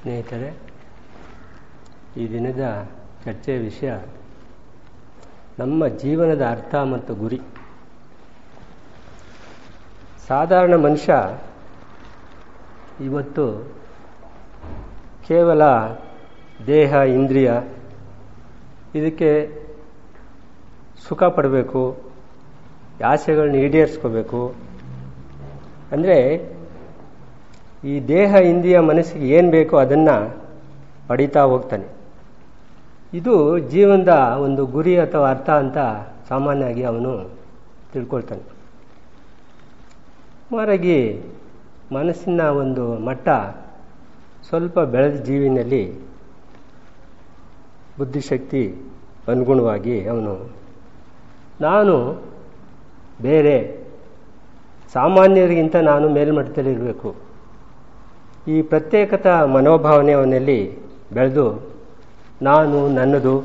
ಸ್ನೇಹಿತರೆ ಈ ದಿನದ ಚರ್ಚೆಯ ವಿಷಯ ನಮ್ಮ ಜೀವನದ ಅರ್ಥ ಮತ್ತು ಗುರಿ ಸಾಧಾರಣ ಮನುಷ್ಯ ಇವತ್ತು ಕೇವಲ ದೇಹ ಇಂದ್ರಿಯ ಇದಕ್ಕೆ ಸುಖ ಪಡಬೇಕು ಆಸೆಗಳನ್ನ ಈಡೇರಿಸ್ಕೋಬೇಕು ಅಂದರೆ ಈ ದೇಹ ಇಂದ್ರಿಯ ಮನಸ್ಸಿಗೆ ಏನು ಬೇಕೋ ಅದನ್ನು ಪಡೀತಾ ಹೋಗ್ತಾನೆ ಇದು ಜೀವನದ ಒಂದು ಗುರಿ ಅಥವಾ ಅರ್ಥ ಅಂತ ಸಾಮಾನ್ಯವಾಗಿ ಅವನು ತಿಳ್ಕೊಳ್ತಾನೆ ಸುಮಾರಾಗಿ ಮನಸ್ಸಿನ ಒಂದು ಮಟ್ಟ ಸ್ವಲ್ಪ ಬೆಳೆದ ಜೀವಿನಲ್ಲಿ ಬುದ್ಧಿಶಕ್ತಿ ಅನುಗುಣವಾಗಿ ಅವನು ನಾನು ಬೇರೆ ಸಾಮಾನ್ಯರಿಗಿಂತ ನಾನು ಮೇಲ್ಮಟ್ಟದಲ್ಲಿರಬೇಕು ಈ ಪ್ರತ್ಯೇಕತಾ ಮನೋಭಾವನೆ ಅವನಲ್ಲಿ ಬೆಳೆದು ನಾನು ನನ್ನದು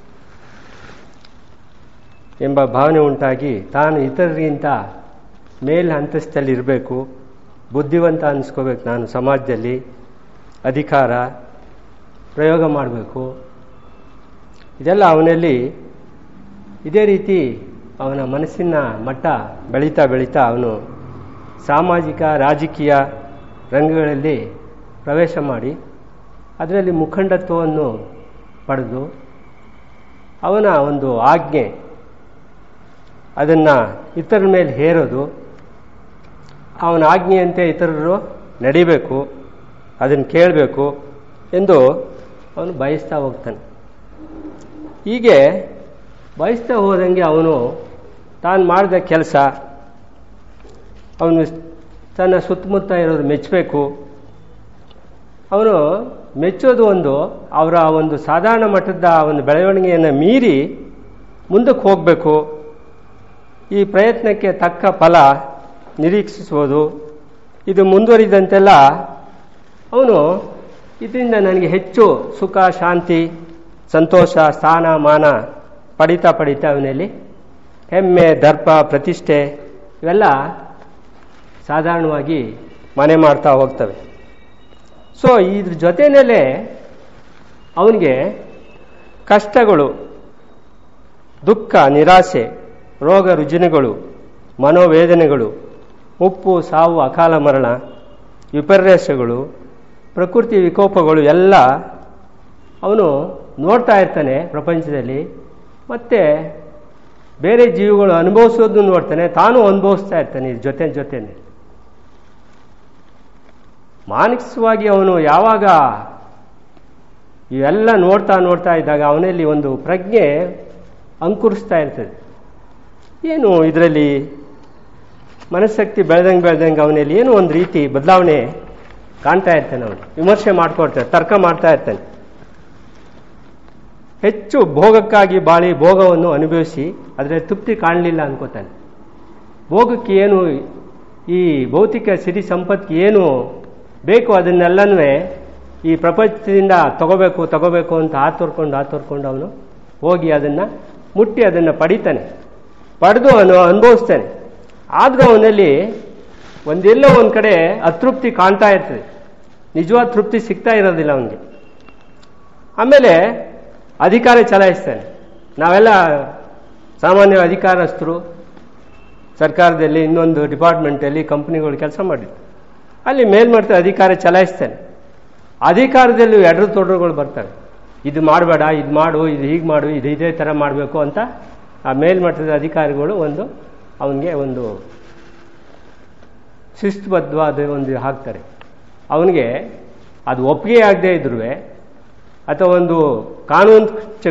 ಎಂಬ ಭಾವನೆ ಉಂಟಾಗಿ ತಾನು ಇತರರಿಗಿಂತ ಮೇಲ್ ಹಂತಸ್ಥಲ್ಲಿ ಇರಬೇಕು ಬುದ್ಧಿವಂತ ಅನ್ನಿಸ್ಕೋಬೇಕು ನಾನು ಸಮಾಜದಲ್ಲಿ ಅಧಿಕಾರ ಪ್ರಯೋಗ ಮಾಡಬೇಕು ಇದೆಲ್ಲ ಅವನಲ್ಲಿ ಇದೇ ರೀತಿ ಅವನ ಮನಸ್ಸಿನ ಮಟ್ಟ ಬೆಳೀತಾ ಬೆಳೀತಾ ಅವನು ಸಾಮಾಜಿಕ ರಾಜಕೀಯ ರಂಗಗಳಲ್ಲಿ ಪ್ರವೇಶ ಮಾಡಿ ಅದರಲ್ಲಿ ಮುಖಂಡತ್ವವನ್ನು ಪಡೆದು ಅವನ ಒಂದು ಆಜ್ಞೆ ಅದನ್ನು ಇತರರ ಮೇಲೆ ಹೇರೋದು ಅವನ ಆಜ್ಞೆಯಂತೆ ಇತರರು ನಡಿಬೇಕು ಅದನ್ನು ಕೇಳಬೇಕು ಎಂದು ಅವನು ಬಯಸ್ತಾ ಹೋಗ್ತಾನೆ ಹೀಗೆ ಬಯಸ್ತಾ ಹೋದಂಗೆ ಅವನು ತಾನು ಮಾಡಿದ ಕೆಲಸ ಅವನು ತನ್ನ ಸುತ್ತಮುತ್ತ ಇರೋರು ಮೆಚ್ಚಬೇಕು ಅವನು ಮೆಚ್ಚೋದು ಒಂದು ಅವರ ಒಂದು ಸಾಧಾರಣ ಮಟ್ಟದ ಒಂದು ಬೆಳವಣಿಗೆಯನ್ನು ಮೀರಿ ಮುಂದಕ್ಕೆ ಹೋಗಬೇಕು ಈ ಪ್ರಯತ್ನಕ್ಕೆ ತಕ್ಕ ಫಲ ನಿರೀಕ್ಷಿಸುವುದು ಇದು ಮುಂದುವರಿದಂತೆಲ್ಲ ಅವನು ಇದರಿಂದ ನನಗೆ ಹೆಚ್ಚು ಸುಖ ಶಾಂತಿ ಸಂತೋಷ ಸ್ಥಾನ ಮಾನ ಪಡಿತಾ ಪಡಿತಾ ಅವನಲ್ಲಿ ಹೆಮ್ಮೆ ದರ್ಪ ಪ್ರತಿಷ್ಠೆ ಇವೆಲ್ಲ ಸಾಧಾರಣವಾಗಿ ಮನೆ ಮಾಡ್ತಾ ಹೋಗ್ತವೆ ಸೊ ಇದ್ರ ಜೊತೆಯಲ್ಲೇ ಅವನಿಗೆ ಕಷ್ಟಗಳು ದುಃಖ ನಿರಾಸೆ ರೋಗ ರುಜಿನಗಳು ಮನೋವೇದನೆಗಳು ಮುಪ್ಪು ಸಾವು ಅಕಾಲ ಮರಣ ವಿಪರ್ಯಾಸಗಳು ಪ್ರಕೃತಿ ವಿಕೋಪಗಳು ಎಲ್ಲ ಅವನು ನೋಡ್ತಾ ಇರ್ತಾನೆ ಪ್ರಪಂಚದಲ್ಲಿ ಮತ್ತೆ ಬೇರೆ ಜೀವಿಗಳು ಅನುಭವಿಸೋದನ್ನು ನೋಡ್ತಾನೆ ತಾನು ಅನುಭವಿಸ್ತಾ ಇರ್ತಾನೆ ಇದ್ರ ಜೊತೆ ಜೊತೆನೆ ಮಾನಸಿಕವಾಗಿ ಅವನು ಯಾವಾಗ ಇವೆಲ್ಲ ನೋಡ್ತಾ ನೋಡ್ತಾ ಇದ್ದಾಗ ಅವನಲ್ಲಿ ಒಂದು ಪ್ರಜ್ಞೆ ಅಂಕುರಿಸ್ತಾ ಇರ್ತದೆ ಏನು ಇದರಲ್ಲಿ ಮನಸ್ಸಕ್ತಿ ಬೆಳೆದಂಗೆ ಬೆಳೆದಂಗೆ ಅವನಲ್ಲಿ ಏನೋ ಒಂದು ರೀತಿ ಬದಲಾವಣೆ ಕಾಣ್ತಾ ಇರ್ತಾನೆ ಅವನು ವಿಮರ್ಶೆ ಮಾಡ್ಕೊಳ್ತಾನೆ ತರ್ಕ ಮಾಡ್ತಾ ಇರ್ತಾನೆ ಹೆಚ್ಚು ಭೋಗಕ್ಕಾಗಿ ಬಾಳಿ ಭೋಗವನ್ನು ಅನುಭವಿಸಿ ಅದರ ತೃಪ್ತಿ ಕಾಣಲಿಲ್ಲ ಅನ್ಕೋತಾನೆ ಭೋಗಕ್ಕೆ ಏನು ಈ ಭೌತಿಕ ಸಿರಿ ಸಂಪತ್ತಿಗೆ ಏನು ಬೇಕು ಅದನ್ನೆಲ್ಲನೂ ಈ ಪ್ರಪಂಚದಿಂದ ತಗೋಬೇಕು ತಗೋಬೇಕು ಅಂತ ಆತೋರ್ಕೊಂಡು ಆತೋರ್ಕೊಂಡು ಅವನು ಹೋಗಿ ಅದನ್ನು ಮುಟ್ಟಿ ಅದನ್ನು ಪಡಿತಾನೆ ಪಡೆದು ಅವನು ಅನುಭವಿಸ್ತಾನೆ ಆದರೂ ಅವನಲ್ಲಿ ಒಂದೆಲ್ಲೋ ಒಂದು ಕಡೆ ಅತೃಪ್ತಿ ಕಾಣ್ತಾ ಇರ್ತದೆ ನಿಜವಾದ ತೃಪ್ತಿ ಸಿಗ್ತಾ ಇರೋದಿಲ್ಲ ಅವನಿಗೆ ಆಮೇಲೆ ಅಧಿಕಾರ ಚಲಾಯಿಸ್ತಾನೆ ನಾವೆಲ್ಲ ಸಾಮಾನ್ಯ ಅಧಿಕಾರಸ್ಥರು ಸರ್ಕಾರದಲ್ಲಿ ಇನ್ನೊಂದು ಡಿಪಾರ್ಟ್ಮೆಂಟಲ್ಲಿ ಕಂಪ್ನಿಗಳು ಕೆಲಸ ಮಾಡಿದ್ರು ಅಲ್ಲಿ ಮೇಲ್ಮಟ್ಟದ ಅಧಿಕಾರ ಚಲಾಯಿಸ್ತಾನೆ ಅಧಿಕಾರದಲ್ಲಿ ಎಡರು ತೊಡರುಗಳು ಬರ್ತವೆ ಇದು ಮಾಡಬೇಡ ಇದು ಮಾಡು ಇದು ಹೀಗೆ ಮಾಡು ಇದು ಇದೇ ಥರ ಮಾಡಬೇಕು ಅಂತ ಆ ಮೇಲ್ಮಟ್ಟದ ಅಧಿಕಾರಿಗಳು ಒಂದು ಅವನಿಗೆ ಒಂದು ಶಿಸ್ತುಬದ್ಧವಾದ ಒಂದು ಹಾಕ್ತಾರೆ ಅವನಿಗೆ ಅದು ಒಪ್ಪಿಗೆ ಆಗದೆ ಇದ್ರೂ ಅಥವಾ ಒಂದು ಕಾನೂನು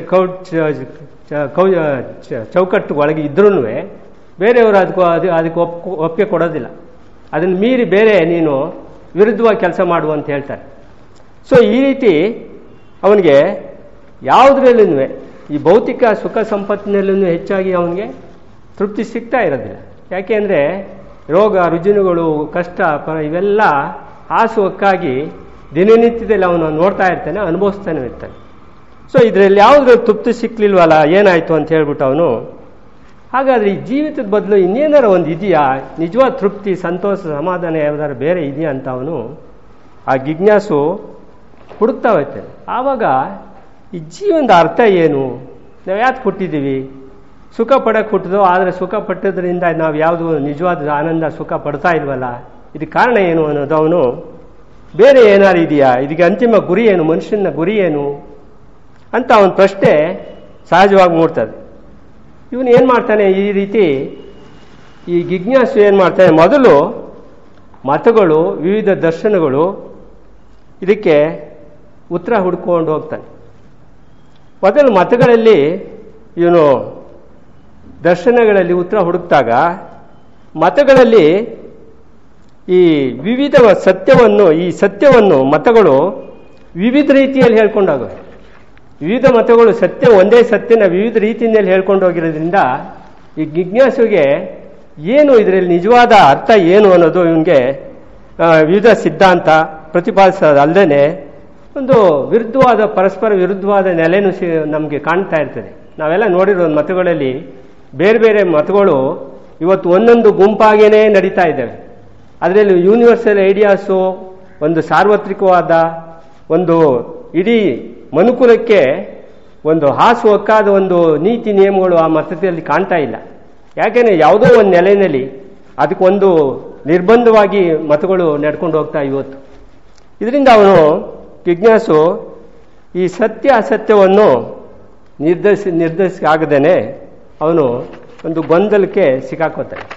ಚೌಕಟ್ಟು ಒಳಗೆ ಇದ್ರೂ ಬೇರೆಯವರು ಅದಕ್ಕೂ ಅದು ಅದಕ್ಕೆ ಒಪ್ ಒಪ್ಪಿಗೆ ಕೊಡೋದಿಲ್ಲ ಅದನ್ನು ಮೀರಿ ಬೇರೆ ನೀನು ವಿರುದ್ಧವಾಗಿ ಕೆಲಸ ಮಾಡು ಅಂತ ಹೇಳ್ತಾರೆ ಸೊ ಈ ರೀತಿ ಅವನಿಗೆ ಯಾವುದ್ರಲ್ಲೂ ಈ ಭೌತಿಕ ಸುಖ ಸಂಪತ್ತಿನಲ್ಲೂ ಹೆಚ್ಚಾಗಿ ಅವನಿಗೆ ತೃಪ್ತಿ ಸಿಗ್ತಾ ಇರೋದಿಲ್ಲ ಯಾಕೆಂದರೆ ರೋಗ ರುಜಿನಗಳು ಕಷ್ಟ ಪ ಇವೆಲ್ಲ ಹಾಸುವಕ್ಕಾಗಿ ದಿನನಿತ್ಯದಲ್ಲಿ ಅವನು ನೋಡ್ತಾ ಇರ್ತಾನೆ ಅನುಭವಿಸ್ತಾನೆ ಇರ್ತಾನೆ ಸೊ ಇದರಲ್ಲಿ ಯಾವುದ್ರ ತೃಪ್ತಿ ಸಿಕ್ಲಿಲ್ವಲ್ಲ ಏನಾಯಿತು ಅಂತ ಹೇಳ್ಬಿಟ್ಟು ಅವನು ಹಾಗಾದರೆ ಈ ಜೀವಿತದ ಬದಲು ಇನ್ನೇನಾರ ಒಂದು ಇದೆಯಾ ನಿಜವಾದ ತೃಪ್ತಿ ಸಂತೋಷ ಸಮಾಧಾನ ಯಾವ್ದಾರು ಬೇರೆ ಇದೆಯಾ ಅಂತ ಅವನು ಆ ಜಿಜ್ಞಾಸು ಹುಡುಕ್ತಾ ಹೋಗ್ತೇನೆ ಆವಾಗ ಈ ಜೀವನದ ಅರ್ಥ ಏನು ನಾವು ಯಾಕೆ ಹುಟ್ಟಿದ್ದೀವಿ ಸುಖ ಪಡಕ್ಕೆ ಹುಟ್ಟಿದೋ ಆದರೆ ಸುಖ ಪಟ್ಟದ್ರಿಂದ ನಾವು ಯಾವುದು ನಿಜವಾದ ಆನಂದ ಸುಖ ಪಡ್ತಾ ಇಲ್ವಲ್ಲ ಇದಕ್ಕೆ ಕಾರಣ ಏನು ಅನ್ನೋದು ಅವನು ಬೇರೆ ಏನಾರು ಇದೆಯಾ ಇದಕ್ಕೆ ಅಂತಿಮ ಗುರಿ ಏನು ಮನುಷ್ಯನ ಗುರಿ ಏನು ಅಂತ ಅವನ ಪ್ರಶ್ನೆ ಸಹಜವಾಗಿ ಮೂಡ್ತದೆ ಇವನು ಏನು ಮಾಡ್ತಾನೆ ಈ ರೀತಿ ಈ ಜಿಜ್ಞಾಸು ಏನು ಮಾಡ್ತಾನೆ ಮೊದಲು ಮತಗಳು ವಿವಿಧ ದರ್ಶನಗಳು ಇದಕ್ಕೆ ಉತ್ತರ ಹುಡ್ಕೊಂಡು ಹೋಗ್ತಾನೆ ಮೊದಲು ಮತಗಳಲ್ಲಿ ಇವನು ದರ್ಶನಗಳಲ್ಲಿ ಉತ್ತರ ಹುಡುಕ್ತಾಗ ಮತಗಳಲ್ಲಿ ಈ ವಿವಿಧ ಸತ್ಯವನ್ನು ಈ ಸತ್ಯವನ್ನು ಮತಗಳು ವಿವಿಧ ರೀತಿಯಲ್ಲಿ ಹೇಳ್ಕೊಂಡಾಗವೆ ವಿವಿಧ ಮತಗಳು ಸತ್ಯ ಒಂದೇ ಸತ್ಯನ ವಿವಿಧ ರೀತಿಯಲ್ಲಿ ಹೇಳ್ಕೊಂಡು ಹೋಗಿರೋದ್ರಿಂದ ಈ ಜಿಜ್ಞಾಸುಗೆ ಏನು ಇದರಲ್ಲಿ ನಿಜವಾದ ಅರ್ಥ ಏನು ಅನ್ನೋದು ಇವನಿಗೆ ವಿವಿಧ ಸಿದ್ಧಾಂತ ಪ್ರತಿಪಾದಿಸೋದಲ್ಲದೆ ಒಂದು ವಿರುದ್ಧವಾದ ಪರಸ್ಪರ ವಿರುದ್ಧವಾದ ನೆಲೆನೂ ಸಿ ನಮಗೆ ಕಾಣ್ತಾ ಇರ್ತದೆ ನಾವೆಲ್ಲ ನೋಡಿರೋ ಮತಗಳಲ್ಲಿ ಬೇರೆ ಬೇರೆ ಮತಗಳು ಇವತ್ತು ಒಂದೊಂದು ಗುಂಪಾಗೇನೆ ನಡೀತಾ ಇದ್ದಾವೆ ಅದರಲ್ಲಿ ಯೂನಿವರ್ಸಲ್ ಐಡಿಯಾಸು ಒಂದು ಸಾರ್ವತ್ರಿಕವಾದ ಒಂದು ಇಡೀ ಮನುಕುಲಕ್ಕೆ ಒಂದು ಹಾಸು ಹೊಕ್ಕಾದ ಒಂದು ನೀತಿ ನಿಯಮಗಳು ಆ ಮತದಲ್ಲಿ ಕಾಣ್ತಾ ಇಲ್ಲ ಯಾಕೆಂದರೆ ಯಾವುದೋ ಒಂದು ನೆಲೆಯಲ್ಲಿ ಅದಕ್ಕೊಂದು ನಿರ್ಬಂಧವಾಗಿ ಮತಗಳು ನಡ್ಕೊಂಡು ಹೋಗ್ತಾ ಇವತ್ತು ಇದರಿಂದ ಅವನು ಜಿಜ್ಞಾಸು ಈ ಸತ್ಯ ಅಸತ್ಯವನ್ನು ನಿರ್ಧರಿಸಿ ನಿರ್ಧರಿಸಿ ಆಗದೇನೆ ಅವನು ಒಂದು ಗೊಂದಲಕ್ಕೆ ಸಿಕ್ಕಾಕೋತಾನೆ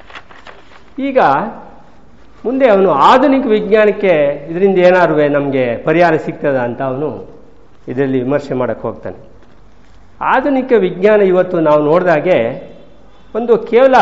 ಈಗ ಮುಂದೆ ಅವನು ಆಧುನಿಕ ವಿಜ್ಞಾನಕ್ಕೆ ಇದರಿಂದ ಏನಾರು ನಮಗೆ ಪರಿಹಾರ ಸಿಗ್ತದ ಅಂತ ಅವನು ಇದರಲ್ಲಿ ವಿಮರ್ಶೆ ಮಾಡಕ್ಕೆ ಹೋಗ್ತಾನೆ ಆಧುನಿಕ ವಿಜ್ಞಾನ ಇವತ್ತು ನಾವು ನೋಡಿದಾಗೆ ಒಂದು ಕೇವಲ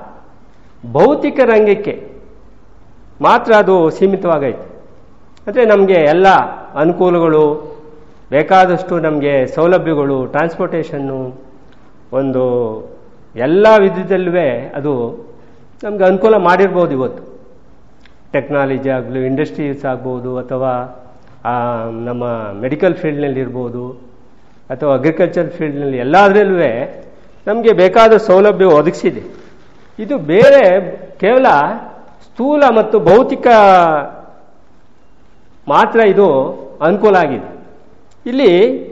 ಭೌತಿಕ ರಂಗಕ್ಕೆ ಮಾತ್ರ ಅದು ಸೀಮಿತವಾಗೈತೆ ಅಂದರೆ ನಮಗೆ ಎಲ್ಲ ಅನುಕೂಲಗಳು ಬೇಕಾದಷ್ಟು ನಮಗೆ ಸೌಲಭ್ಯಗಳು ಟ್ರಾನ್ಸ್ಪೋರ್ಟೇಷನ್ನು ಒಂದು ಎಲ್ಲ ವಿಧದಲ್ಲೂ ಅದು ನಮಗೆ ಅನುಕೂಲ ಮಾಡಿರ್ಬೋದು ಇವತ್ತು ಟೆಕ್ನಾಲಜಿ ಆಗಲಿ ಇಂಡಸ್ಟ್ರೀಸ್ ಆಗ್ಬೋದು ಅಥವಾ ನಮ್ಮ ಮೆಡಿಕಲ್ ಫೀಲ್ಡ್ನಲ್ಲಿ ಇರ್ಬೋದು ಅಥವಾ ಅಗ್ರಿಕಲ್ಚರ್ ಫೀಲ್ಡ್ನಲ್ಲಿ ಎಲ್ಲದರಲ್ಲೂ ನಮಗೆ ಬೇಕಾದ ಸೌಲಭ್ಯ ಒದಗಿಸಿದೆ ಇದು ಬೇರೆ ಕೇವಲ ಸ್ಥೂಲ ಮತ್ತು ಭೌತಿಕ ಮಾತ್ರ ಇದು ಅನುಕೂಲ ಆಗಿದೆ ಇಲ್ಲಿ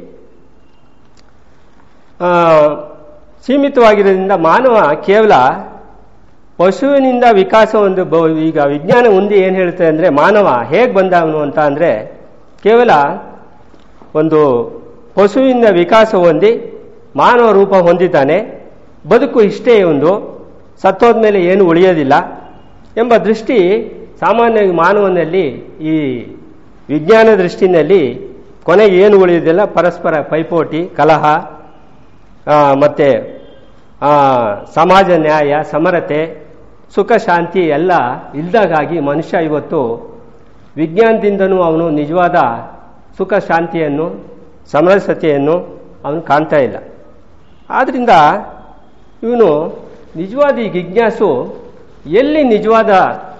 ಸೀಮಿತವಾಗಿರೋದ್ರಿಂದ ಮಾನವ ಕೇವಲ ಪಶುವಿನಿಂದ ವಿಕಾಸ ಒಂದು ಈಗ ವಿಜ್ಞಾನ ಮುಂದೆ ಏನು ಹೇಳುತ್ತೆ ಅಂದರೆ ಮಾನವ ಹೇಗೆ ಬಂದವನು ಅಂತ ಅಂದರೆ ಕೇವಲ ಒಂದು ಪಶುವಿನ ವಿಕಾಸ ಹೊಂದಿ ಮಾನವ ರೂಪ ಹೊಂದಿದ್ದಾನೆ ಬದುಕು ಇಷ್ಟೇ ಒಂದು ಸತ್ತೋದ್ಮೇಲೆ ಏನು ಉಳಿಯೋದಿಲ್ಲ ಎಂಬ ದೃಷ್ಟಿ ಸಾಮಾನ್ಯವಾಗಿ ಮಾನವನಲ್ಲಿ ಈ ವಿಜ್ಞಾನ ದೃಷ್ಟಿನಲ್ಲಿ ಕೊನೆಗೆ ಏನು ಉಳಿಯೋದಿಲ್ಲ ಪರಸ್ಪರ ಪೈಪೋಟಿ ಕಲಹ ಮತ್ತು ಸಮಾಜ ನ್ಯಾಯ ಸಮರತೆ ಸುಖ ಶಾಂತಿ ಎಲ್ಲ ಇಲ್ದಾಗಾಗಿ ಮನುಷ್ಯ ಇವತ್ತು ವಿಜ್ಞಾನದಿಂದನೂ ಅವನು ನಿಜವಾದ ಸುಖ ಶಾಂತಿಯನ್ನು ಸಮರಸತೆಯನ್ನು ಅವನು ಕಾಣ್ತಾ ಇಲ್ಲ ಆದ್ದರಿಂದ ಇವನು ನಿಜವಾದ ಈ ಜಿಜ್ಞಾಸು ಎಲ್ಲಿ ನಿಜವಾದ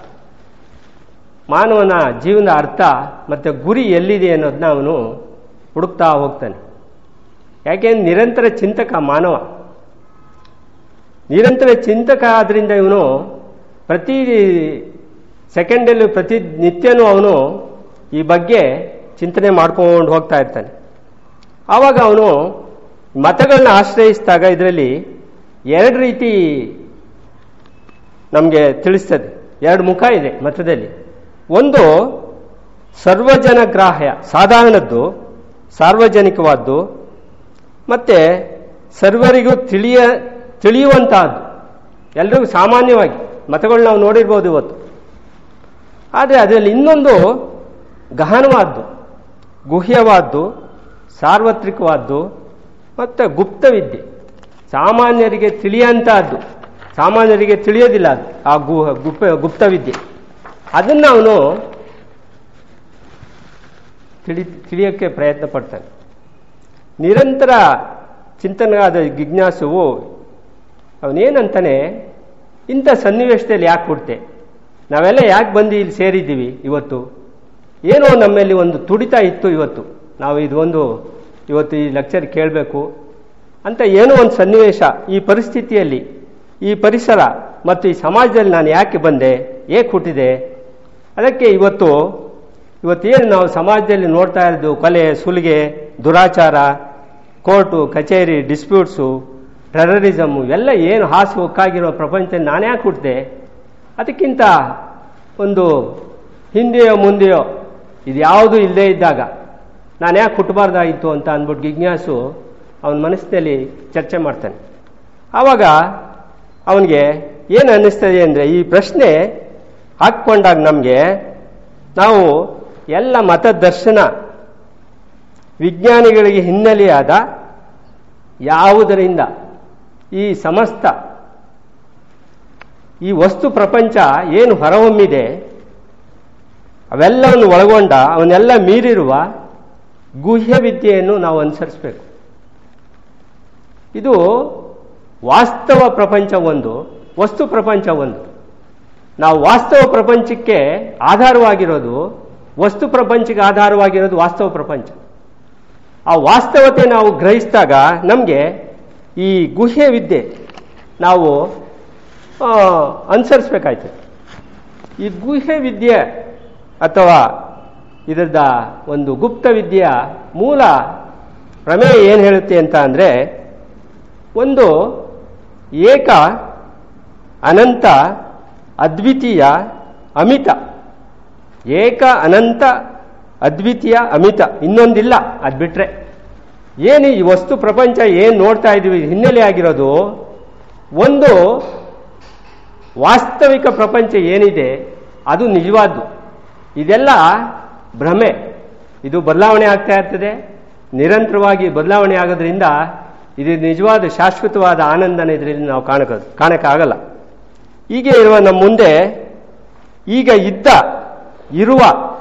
ಮಾನವನ ಜೀವನದ ಅರ್ಥ ಮತ್ತು ಗುರಿ ಎಲ್ಲಿದೆ ಅನ್ನೋದನ್ನ ಅವನು ಹುಡುಕ್ತಾ ಹೋಗ್ತಾನೆ ಯಾಕೆಂದ್ರೆ ನಿರಂತರ ಚಿಂತಕ ಮಾನವ ನಿರಂತರ ಚಿಂತಕ ಆದ್ರಿಂದ ಇವನು ಪ್ರತಿ ಸೆಕೆಂಡಲ್ಲೂ ಪ್ರತಿ ನಿತ್ಯನೂ ಅವನು ಈ ಬಗ್ಗೆ ಚಿಂತನೆ ಮಾಡ್ಕೊಂಡು ಹೋಗ್ತಾ ಇರ್ತಾನೆ ಆವಾಗ ಅವನು ಮತಗಳನ್ನ ಆಶ್ರಯಿಸಿದಾಗ ಇದರಲ್ಲಿ ಎರಡು ರೀತಿ ನಮಗೆ ತಿಳಿಸ್ತದೆ ಎರಡು ಮುಖ ಇದೆ ಮತದಲ್ಲಿ ಒಂದು ಸರ್ವಜನ ಗ್ರಾಹ್ಯ ಸಾಧಾರಣದ್ದು ಸಾರ್ವಜನಿಕವಾದ್ದು ಮತ್ತೆ ಸರ್ವರಿಗೂ ತಿಳಿಯ ತಿಳಿಯುವಂತಹದ್ದು ಎಲ್ರಿಗೂ ಸಾಮಾನ್ಯವಾಗಿ ಮತಗಳು ನಾವು ನೋಡಿರ್ಬೋದು ಇವತ್ತು ಆದರೆ ಅದರಲ್ಲಿ ಇನ್ನೊಂದು ಗಹನವಾದ್ದು ಗುಹ್ಯವಾದ್ದು ಸಾರ್ವತ್ರಿಕವಾದ್ದು ಮತ್ತು ಗುಪ್ತವಿದ್ಯೆ ಸಾಮಾನ್ಯರಿಗೆ ತಿಳಿಯಂತಹದ್ದು ಸಾಮಾನ್ಯರಿಗೆ ತಿಳಿಯೋದಿಲ್ಲ ಅದು ಆ ಗು ಗುಪ್ತ ಗುಪ್ತವಿದ್ಯೆ ಅದನ್ನು ಅವನು ತಿಳಿ ತಿಳಿಯೋಕ್ಕೆ ಪ್ರಯತ್ನ ಪಡ್ತಾನೆ ನಿರಂತರ ಚಿಂತನೆಗಾದ ಜಿಜ್ಞಾಸುವು ಅವನೇನಂತಾನೆ ಇಂಥ ಸನ್ನಿವೇಶದಲ್ಲಿ ಯಾಕೆ ಹುಡ್ತೆ ನಾವೆಲ್ಲ ಯಾಕೆ ಬಂದು ಇಲ್ಲಿ ಸೇರಿದ್ದೀವಿ ಇವತ್ತು ಏನೋ ನಮ್ಮಲ್ಲಿ ಒಂದು ತುಡಿತ ಇತ್ತು ಇವತ್ತು ನಾವು ಇದೊಂದು ಇವತ್ತು ಈ ಲೆಕ್ಚರ್ ಕೇಳಬೇಕು ಅಂತ ಏನೋ ಒಂದು ಸನ್ನಿವೇಶ ಈ ಪರಿಸ್ಥಿತಿಯಲ್ಲಿ ಈ ಪರಿಸರ ಮತ್ತು ಈ ಸಮಾಜದಲ್ಲಿ ನಾನು ಯಾಕೆ ಬಂದೆ ಏಕೆ ಹುಟ್ಟಿದೆ ಅದಕ್ಕೆ ಇವತ್ತು ಇವತ್ತೇನು ನಾವು ಸಮಾಜದಲ್ಲಿ ನೋಡ್ತಾ ಇರೋದು ಕೊಲೆ ಸುಲಿಗೆ ದುರಾಚಾರ ಕೋರ್ಟು ಕಚೇರಿ ಡಿಸ್ಪ್ಯೂಟ್ಸು ಟೆರರಿಸಮು ಎಲ್ಲ ಏನು ಹಾಸು ಹೊಕ್ಕಾಗಿರೋ ಪ್ರಪಂಚದಲ್ಲಿ ನಾನೇ ಯಾಕೆ ಹುಟ್ಟಿದೆ ಅದಕ್ಕಿಂತ ಒಂದು ಹಿಂದೆಯೋ ಮುಂದೆಯೋ ಇದು ಯಾವುದೂ ಇಲ್ಲದೇ ಇದ್ದಾಗ ನಾನು ಯಾಕೆ ಹುಟ್ಟಬಾರ್ದಾಗಿತ್ತು ಅಂತ ಅಂದ್ಬಿಟ್ಟು ಜಿಜ್ಞಾಸು ಅವನ ಮನಸ್ಸಿನಲ್ಲಿ ಚರ್ಚೆ ಮಾಡ್ತಾನೆ ಆವಾಗ ಅವನಿಗೆ ಏನು ಅನ್ನಿಸ್ತದೆ ಅಂದರೆ ಈ ಪ್ರಶ್ನೆ ಹಾಕ್ಕೊಂಡಾಗ ನಮಗೆ ನಾವು ಎಲ್ಲ ಮತದರ್ಶನ ವಿಜ್ಞಾನಿಗಳಿಗೆ ಹಿನ್ನೆಲೆಯಾದ ಯಾವುದರಿಂದ ಈ ಸಮಸ್ತ ಈ ವಸ್ತು ಪ್ರಪಂಚ ಏನು ಹೊರಹೊಮ್ಮಿದೆ ಅವೆಲ್ಲವನ್ನು ಒಳಗೊಂಡ ಅವನ್ನೆಲ್ಲ ಮೀರಿರುವ ಗುಹ್ಯ ವಿದ್ಯೆಯನ್ನು ನಾವು ಅನುಸರಿಸಬೇಕು ಇದು ವಾಸ್ತವ ಪ್ರಪಂಚ ಒಂದು ವಸ್ತು ಪ್ರಪಂಚ ಒಂದು ನಾವು ವಾಸ್ತವ ಪ್ರಪಂಚಕ್ಕೆ ಆಧಾರವಾಗಿರೋದು ವಸ್ತು ಪ್ರಪಂಚಕ್ಕೆ ಆಧಾರವಾಗಿರೋದು ವಾಸ್ತವ ಪ್ರಪಂಚ ಆ ವಾಸ್ತವತೆ ನಾವು ಗ್ರಹಿಸಿದಾಗ ನಮಗೆ ಈ ಗುಹ್ಯ ವಿದ್ಯೆ ನಾವು ಅನುಸರಿಸ್ಬೇಕಾಯ್ತು ಈ ಗುಹ್ಯ ವಿದ್ಯೆ ಅಥವಾ ಇದರದ ಒಂದು ಗುಪ್ತ ವಿದ್ಯೆಯ ಮೂಲ ಪ್ರಮೇಯ ಏನು ಹೇಳುತ್ತೆ ಅಂತ ಅಂದರೆ ಒಂದು ಏಕ ಅನಂತ ಅದ್ವಿತೀಯ ಅಮಿತ ಏಕ ಅನಂತ ಅದ್ವಿತೀಯ ಅಮಿತ ಇನ್ನೊಂದಿಲ್ಲ ಅದು ಬಿಟ್ರೆ ಏನು ಈ ವಸ್ತು ಪ್ರಪಂಚ ಏನು ನೋಡ್ತಾ ಇದ್ದೀವಿ ಹಿನ್ನೆಲೆ ಆಗಿರೋದು ಒಂದು ವಾಸ್ತವಿಕ ಪ್ರಪಂಚ ಏನಿದೆ ಅದು ನಿಜವಾದ್ದು ಇದೆಲ್ಲ ಭ್ರಮೆ ಇದು ಬದಲಾವಣೆ ಆಗ್ತಾ ಇರ್ತದೆ ನಿರಂತರವಾಗಿ ಬದಲಾವಣೆ ಆಗೋದ್ರಿಂದ ಇದು ನಿಜವಾದ ಶಾಶ್ವತವಾದ ಆನಂದನ ಇದರಲ್ಲಿ ನಾವು ಕಾಣಕ ಕಾಣಕ್ಕಾಗಲ್ಲ ಹೀಗೆ ಇರುವ ನಮ್ಮ ಮುಂದೆ ಈಗ ಇದ್ದ ಇರುವ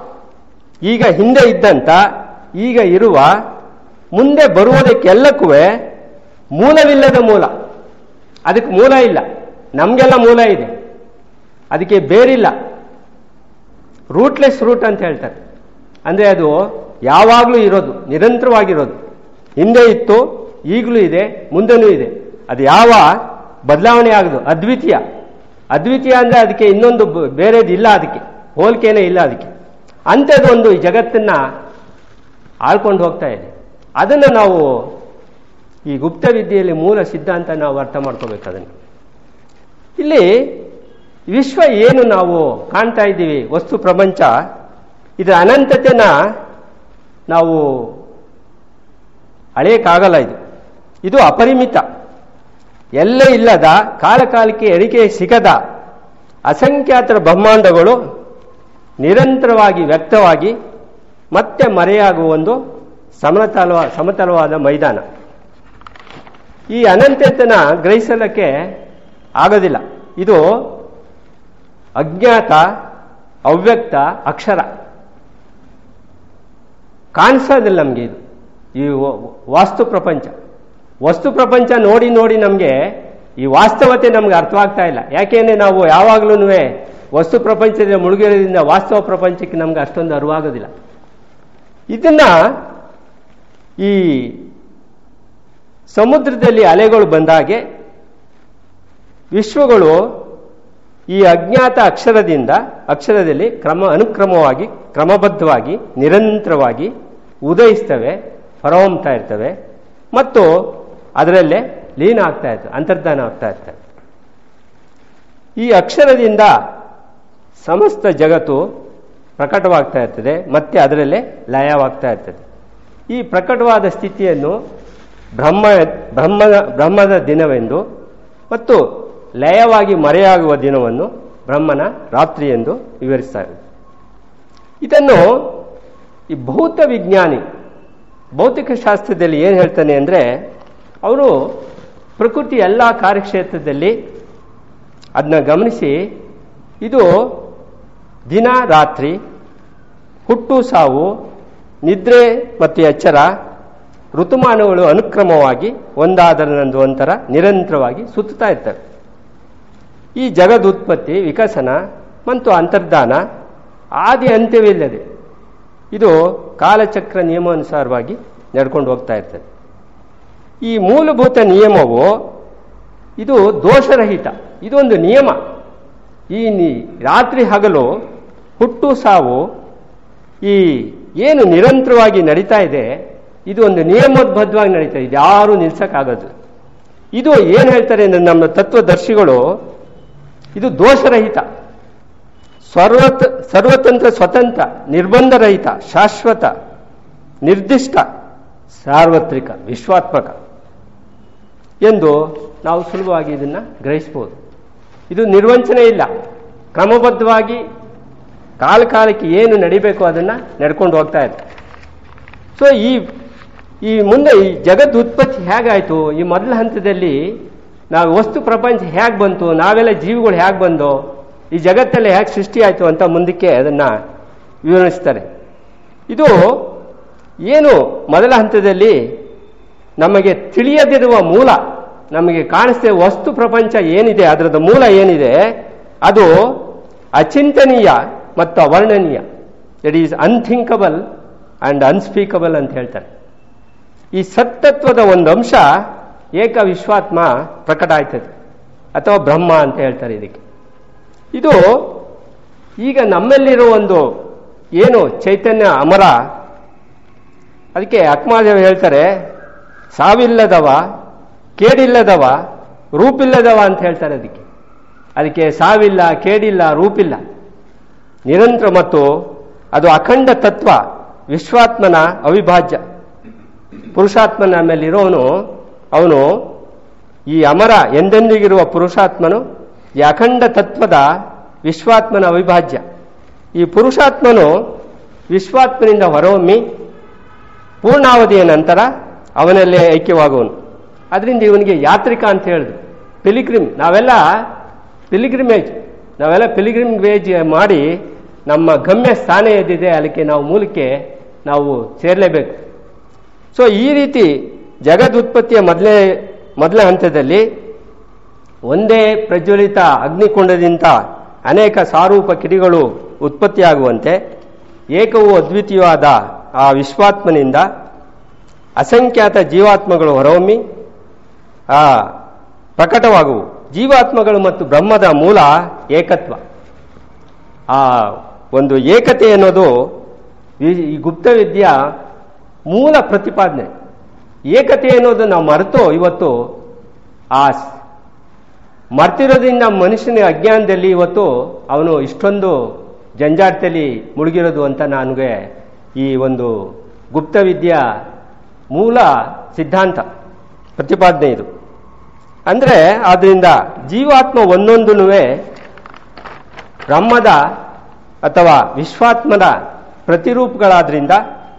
ಈಗ ಹಿಂದೆ ಇದ್ದಂತ ಈಗ ಇರುವ ಮುಂದೆ ಬರುವುದಕ್ಕೆಲ್ಲಕ್ಕೂ ಮೂಲವಿಲ್ಲದ ಮೂಲ ಅದಕ್ಕೆ ಮೂಲ ಇಲ್ಲ ನಮಗೆಲ್ಲ ಮೂಲ ಇದೆ ಅದಕ್ಕೆ ಬೇರಿಲ್ಲ ರೂಟ್ಲೆಸ್ ರೂಟ್ ಅಂತ ಹೇಳ್ತಾರೆ ಅಂದರೆ ಅದು ಯಾವಾಗಲೂ ಇರೋದು ನಿರಂತರವಾಗಿರೋದು ಹಿಂದೆ ಇತ್ತು ಈಗಲೂ ಇದೆ ಮುಂದೆನೂ ಇದೆ ಅದು ಯಾವ ಬದಲಾವಣೆ ಆಗೋದು ಅದ್ವಿತೀಯ ಅದ್ವಿತೀಯ ಅಂದರೆ ಅದಕ್ಕೆ ಇನ್ನೊಂದು ಬೇರೆದು ಇಲ್ಲ ಅದಕ್ಕೆ ಹೋಲಿಕೆನೇ ಇಲ್ಲ ಅದಕ್ಕೆ ಅಂಥದ್ದು ಒಂದು ಈ ಜಗತ್ತನ್ನು ಆಳ್ಕೊಂಡು ಹೋಗ್ತಾ ಇದೆ ಅದನ್ನು ನಾವು ಈ ಗುಪ್ತ ವಿದ್ಯೆಯಲ್ಲಿ ಮೂಲ ಸಿದ್ಧಾಂತ ನಾವು ಅರ್ಥ ಮಾಡ್ಕೋಬೇಕು ಅದನ್ನು ಇಲ್ಲಿ ವಿಶ್ವ ಏನು ನಾವು ಕಾಣ್ತಾ ಇದ್ದೀವಿ ವಸ್ತು ಪ್ರಪಂಚ ಇದರ ಅನಂತತೆನ ನಾವು ಅಳೆಯಕ್ಕಾಗಲ್ಲ ಇದು ಇದು ಅಪರಿಮಿತ ಎಲ್ಲೇ ಇಲ್ಲದ ಕಾಲಕಾಲಕ್ಕೆ ಎಣಿಕೆ ಸಿಗದ ಅಸಂಖ್ಯಾತರ ಬ್ರಹ್ಮಾಂಡಗಳು ನಿರಂತರವಾಗಿ ವ್ಯಕ್ತವಾಗಿ ಮತ್ತೆ ಮರೆಯಾಗುವ ಒಂದು ಸಮತಲ ಸಮತಲವಾದ ಮೈದಾನ ಈ ಅನಂತತೆನ ಗ್ರಹಿಸಲಿಕ್ಕೆ ಆಗೋದಿಲ್ಲ ಇದು ಅಜ್ಞಾತ ಅವ್ಯಕ್ತ ಅಕ್ಷರ ಕಾಣಿಸೋದಿಲ್ಲ ನಮಗೆ ಇದು ಈ ವಾಸ್ತು ಪ್ರಪಂಚ ವಸ್ತು ಪ್ರಪಂಚ ನೋಡಿ ನೋಡಿ ನಮಗೆ ಈ ವಾಸ್ತವತೆ ನಮ್ಗೆ ಅರ್ಥವಾಗ್ತಾ ಇಲ್ಲ ಯಾಕೆಂದ್ರೆ ನಾವು ಯಾವಾಗಲೂ ವಸ್ತು ಪ್ರಪಂಚದ ಮುಳುಗಿರೋದ್ರಿಂದ ವಾಸ್ತವ ಪ್ರಪಂಚಕ್ಕೆ ನಮ್ಗೆ ಅಷ್ಟೊಂದು ಅರಿವಾಗೋದಿಲ್ಲ ಇದನ್ನ ಈ ಸಮುದ್ರದಲ್ಲಿ ಅಲೆಗಳು ಬಂದಾಗೆ ವಿಶ್ವಗಳು ಈ ಅಜ್ಞಾತ ಅಕ್ಷರದಿಂದ ಅಕ್ಷರದಲ್ಲಿ ಕ್ರಮ ಅನುಕ್ರಮವಾಗಿ ಕ್ರಮಬದ್ಧವಾಗಿ ನಿರಂತರವಾಗಿ ಉದಯಿಸ್ತವೆ ಹೊರಹೊಮ್ತಾ ಇರ್ತವೆ ಮತ್ತು ಅದರಲ್ಲೇ ಲೀನ ಆಗ್ತಾ ಇರ್ತವೆ ಅಂತರ್ಧಾನ ಆಗ್ತಾ ಇರ್ತವೆ ಈ ಅಕ್ಷರದಿಂದ ಸಮಸ್ತ ಜಗತ್ತು ಪ್ರಕಟವಾಗ್ತಾ ಇರ್ತದೆ ಮತ್ತೆ ಅದರಲ್ಲೇ ಲಯವಾಗ್ತಾ ಇರ್ತದೆ ಈ ಪ್ರಕಟವಾದ ಸ್ಥಿತಿಯನ್ನು ಬ್ರಹ್ಮ ಬ್ರಹ್ಮದ ಬ್ರಹ್ಮದ ದಿನವೆಂದು ಮತ್ತು ಲಯವಾಗಿ ಮರೆಯಾಗುವ ದಿನವನ್ನು ಬ್ರಹ್ಮನ ರಾತ್ರಿ ಎಂದು ವಿವರಿಸ್ತಾರೆ ಇದನ್ನು ಈ ಭೌತ ವಿಜ್ಞಾನಿ ಭೌತಿಕ ಶಾಸ್ತ್ರದಲ್ಲಿ ಏನು ಹೇಳ್ತಾನೆ ಅಂದರೆ ಅವರು ಪ್ರಕೃತಿ ಎಲ್ಲ ಕಾರ್ಯಕ್ಷೇತ್ರದಲ್ಲಿ ಅದನ್ನ ಗಮನಿಸಿ ಇದು ದಿನ ರಾತ್ರಿ ಹುಟ್ಟು ಸಾವು ನಿದ್ರೆ ಮತ್ತು ಎಚ್ಚರ ಋತುಮಾನಗಳು ಅನುಕ್ರಮವಾಗಿ ಒಂದಾದರನಂದು ಒಂಥರ ನಿರಂತರವಾಗಿ ಸುತ್ತುತ್ತಾ ಇರ್ತವೆ ಈ ಜಗದುತ್ಪತ್ತಿ ವಿಕಸನ ಮತ್ತು ಅಂತರ್ಧಾನ ಆದಿ ಅಂತ್ಯವಿಲ್ಲದೆ ಇದು ಕಾಲಚಕ್ರ ನಿಯಮಾನುಸಾರವಾಗಿ ನಡ್ಕೊಂಡು ಹೋಗ್ತಾ ಇರ್ತದೆ ಈ ಮೂಲಭೂತ ನಿಯಮವು ಇದು ದೋಷರಹಿತ ಇದೊಂದು ನಿಯಮ ಈ ನಿ ರಾತ್ರಿ ಹಗಲು ಹುಟ್ಟು ಸಾವು ಈ ಏನು ನಿರಂತರವಾಗಿ ನಡೀತಾ ಇದೆ ಇದು ಒಂದು ನಿಯಮೋದ್ಬದ್ಧವಾಗಿ ನಡೀತಾ ಇದೆ ಯಾರೂ ನಿಲ್ಸಕ್ಕಾಗದು ಇದು ಏನು ಹೇಳ್ತಾರೆ ಅಂದ್ರೆ ನಮ್ಮ ತತ್ವದರ್ಶಿಗಳು ಇದು ದೋಷರಹಿತ ಸರ್ವತ ಸರ್ವತಂತ್ರ ಸ್ವತಂತ್ರ ನಿರ್ಬಂಧರಹಿತ ಶಾಶ್ವತ ನಿರ್ದಿಷ್ಟ ಸಾರ್ವತ್ರಿಕ ವಿಶ್ವಾತ್ಮಕ ಎಂದು ನಾವು ಸುಲಭವಾಗಿ ಇದನ್ನು ಗ್ರಹಿಸ್ಬೋದು ಇದು ನಿರ್ವಂಚನೆ ಇಲ್ಲ ಕ್ರಮಬದ್ಧವಾಗಿ ಕಾಲ ಕಾಲಕ್ಕೆ ಏನು ನಡಿಬೇಕು ಅದನ್ನು ನಡ್ಕೊಂಡು ಹೋಗ್ತಾ ಇದೆ ಸೊ ಈ ಈ ಮುಂದೆ ಈ ಜಗತ್ತು ಉತ್ಪತ್ತಿ ಹೇಗಾಯಿತು ಈ ಮೊದಲ ಹಂತದಲ್ಲಿ ನಾವು ವಸ್ತು ಪ್ರಪಂಚ ಹೇಗೆ ಬಂತು ನಾವೆಲ್ಲ ಜೀವಿಗಳು ಹೇಗೆ ಬಂದು ಈ ಜಗತ್ತಲ್ಲಿ ಹೇಗೆ ಸೃಷ್ಟಿ ಆಯಿತು ಅಂತ ಮುಂದಕ್ಕೆ ಅದನ್ನು ವಿವರಿಸ್ತಾರೆ ಇದು ಏನು ಮೊದಲ ಹಂತದಲ್ಲಿ ನಮಗೆ ತಿಳಿಯದಿರುವ ಮೂಲ ನಮಗೆ ಕಾಣಿಸ್ತೇ ವಸ್ತು ಪ್ರಪಂಚ ಏನಿದೆ ಅದರದ ಮೂಲ ಏನಿದೆ ಅದು ಅಚಿಂತನೀಯ ಮತ್ತು ಅವರ್ಣನೀಯ it is unthinkable and unspeakable ಅಂತ ಹೇಳ್ತಾರೆ ಈ ಸತ್ತತ್ವದ ಒಂದು ಅಂಶ ಏಕ ವಿಶ್ವಾತ್ಮ ಪ್ರಕಟ ಆಯ್ತದೆ ಅಥವಾ ಬ್ರಹ್ಮ ಅಂತ ಹೇಳ್ತಾರೆ ಇದಕ್ಕೆ ಇದು ಈಗ ನಮ್ಮಲ್ಲಿರೋ ಒಂದು ಏನು ಚೈತನ್ಯ ಅಮರ ಅದಕ್ಕೆ ಅಕ್ಮಾದೇವ ಹೇಳ್ತಾರೆ ಸಾವಿಲ್ಲದವ ಕೇಡಿಲ್ಲದವ ರೂಪಿಲ್ಲದವ ಅಂತ ಹೇಳ್ತಾರೆ ಅದಕ್ಕೆ ಅದಕ್ಕೆ ಸಾವಿಲ್ಲ ಕೇಡಿಲ್ಲ ರೂಪಿಲ್ಲ ನಿರಂತರ ಮತ್ತು ಅದು ಅಖಂಡ ತತ್ವ ವಿಶ್ವಾತ್ಮನ ಅವಿಭಾಜ್ಯ ಪುರುಷಾತ್ಮನ ಮೇಲೆ ಇರೋನು ಅವನು ಈ ಅಮರ ಎಂದೆಂದಿಗಿರುವ ಪುರುಷಾತ್ಮನು ಈ ಅಖಂಡ ತತ್ವದ ವಿಶ್ವಾತ್ಮನ ಅವಿಭಾಜ್ಯ ಈ ಪುರುಷಾತ್ಮನು ವಿಶ್ವಾತ್ಮನಿಂದ ಹೊರಹೊಮ್ಮಿ ಪೂರ್ಣಾವಧಿಯ ನಂತರ ಅವನಲ್ಲೇ ಐಕ್ಯವಾಗುವನು ಅದರಿಂದ ಇವನಿಗೆ ಯಾತ್ರಿಕ ಅಂತ ಹೇಳಿದ್ರು ಪಿಲಿಗ್ರಿಮ್ ನಾವೆಲ್ಲ ಪಿಲಿಗ್ರಿಮೇಜ್ ನಾವೆಲ್ಲ ಪಿಲಿಗ್ರಿಮೇಜ್ ಮಾಡಿ ನಮ್ಮ ಗಮ್ಯ ಸ್ಥಾನ ಎದ್ದಿದೆ ಅದಕ್ಕೆ ನಾವು ಮೂಲಕ್ಕೆ ನಾವು ಸೇರಲೇಬೇಕು ಸೊ ಈ ರೀತಿ ಜಗದುತ್ಪತ್ತಿಯ ಮೊದಲೇ ಮೊದಲ ಹಂತದಲ್ಲಿ ಒಂದೇ ಪ್ರಜ್ವಲಿತ ಅಗ್ನಿಕುಂಡದಿಂದ ಅನೇಕ ಸಾರೂಪ ಕಿಡಿಗಳು ಉತ್ಪತ್ತಿಯಾಗುವಂತೆ ಏಕವೂ ಅದ್ವಿತೀಯವಾದ ಆ ವಿಶ್ವಾತ್ಮನಿಂದ ಅಸಂಖ್ಯಾತ ಜೀವಾತ್ಮಗಳು ಹೊರಹೊಮ್ಮಿ ಆ ಪ್ರಕಟವಾಗುವು ಜೀವಾತ್ಮಗಳು ಮತ್ತು ಬ್ರಹ್ಮದ ಮೂಲ ಏಕತ್ವ ಆ ಒಂದು ಏಕತೆ ಅನ್ನೋದು ಈ- ಈ ಗುಪ್ತವಿದ್ಯೆಯ ಮೂಲ ಪ್ರತಿಪಾದನೆ ಏಕತೆ ಅನ್ನೋದು ನಾವು ಮರೆತು ಇವತ್ತು ಆ ಸ್- ಮರ್ತಿರೋದ್ರಿಂದ ಮನುಷ್ಯನ ಅಜ್ಞಾನದಲ್ಲಿ ಇವತ್ತು ಅವನು ಇಷ್ಟೊಂದು ಜಂಜಾಟದಲ್ಲಿ ಮುಳುಗಿರೋದು ಅಂತ ನನಗೆ ಈ ಒಂದು ಗುಪ್ತವಿದ್ಯೆಯ ಮೂಲ ಸಿದ್ಧಾಂತ ಪ್ರತಿಪಾದನೆ ಇದು ಅಂದರೆ ಆದ್ರಿಂದ ಜೀವಾತ್ಮ ಒಂದೊಂದೂ ಬ್ರಹ್ಮದ ಅಥವಾ ವಿಶ್ವಾತ್ಮನ ಪ್ರತಿರೂಪಗಳಾದ್ರಿಂದ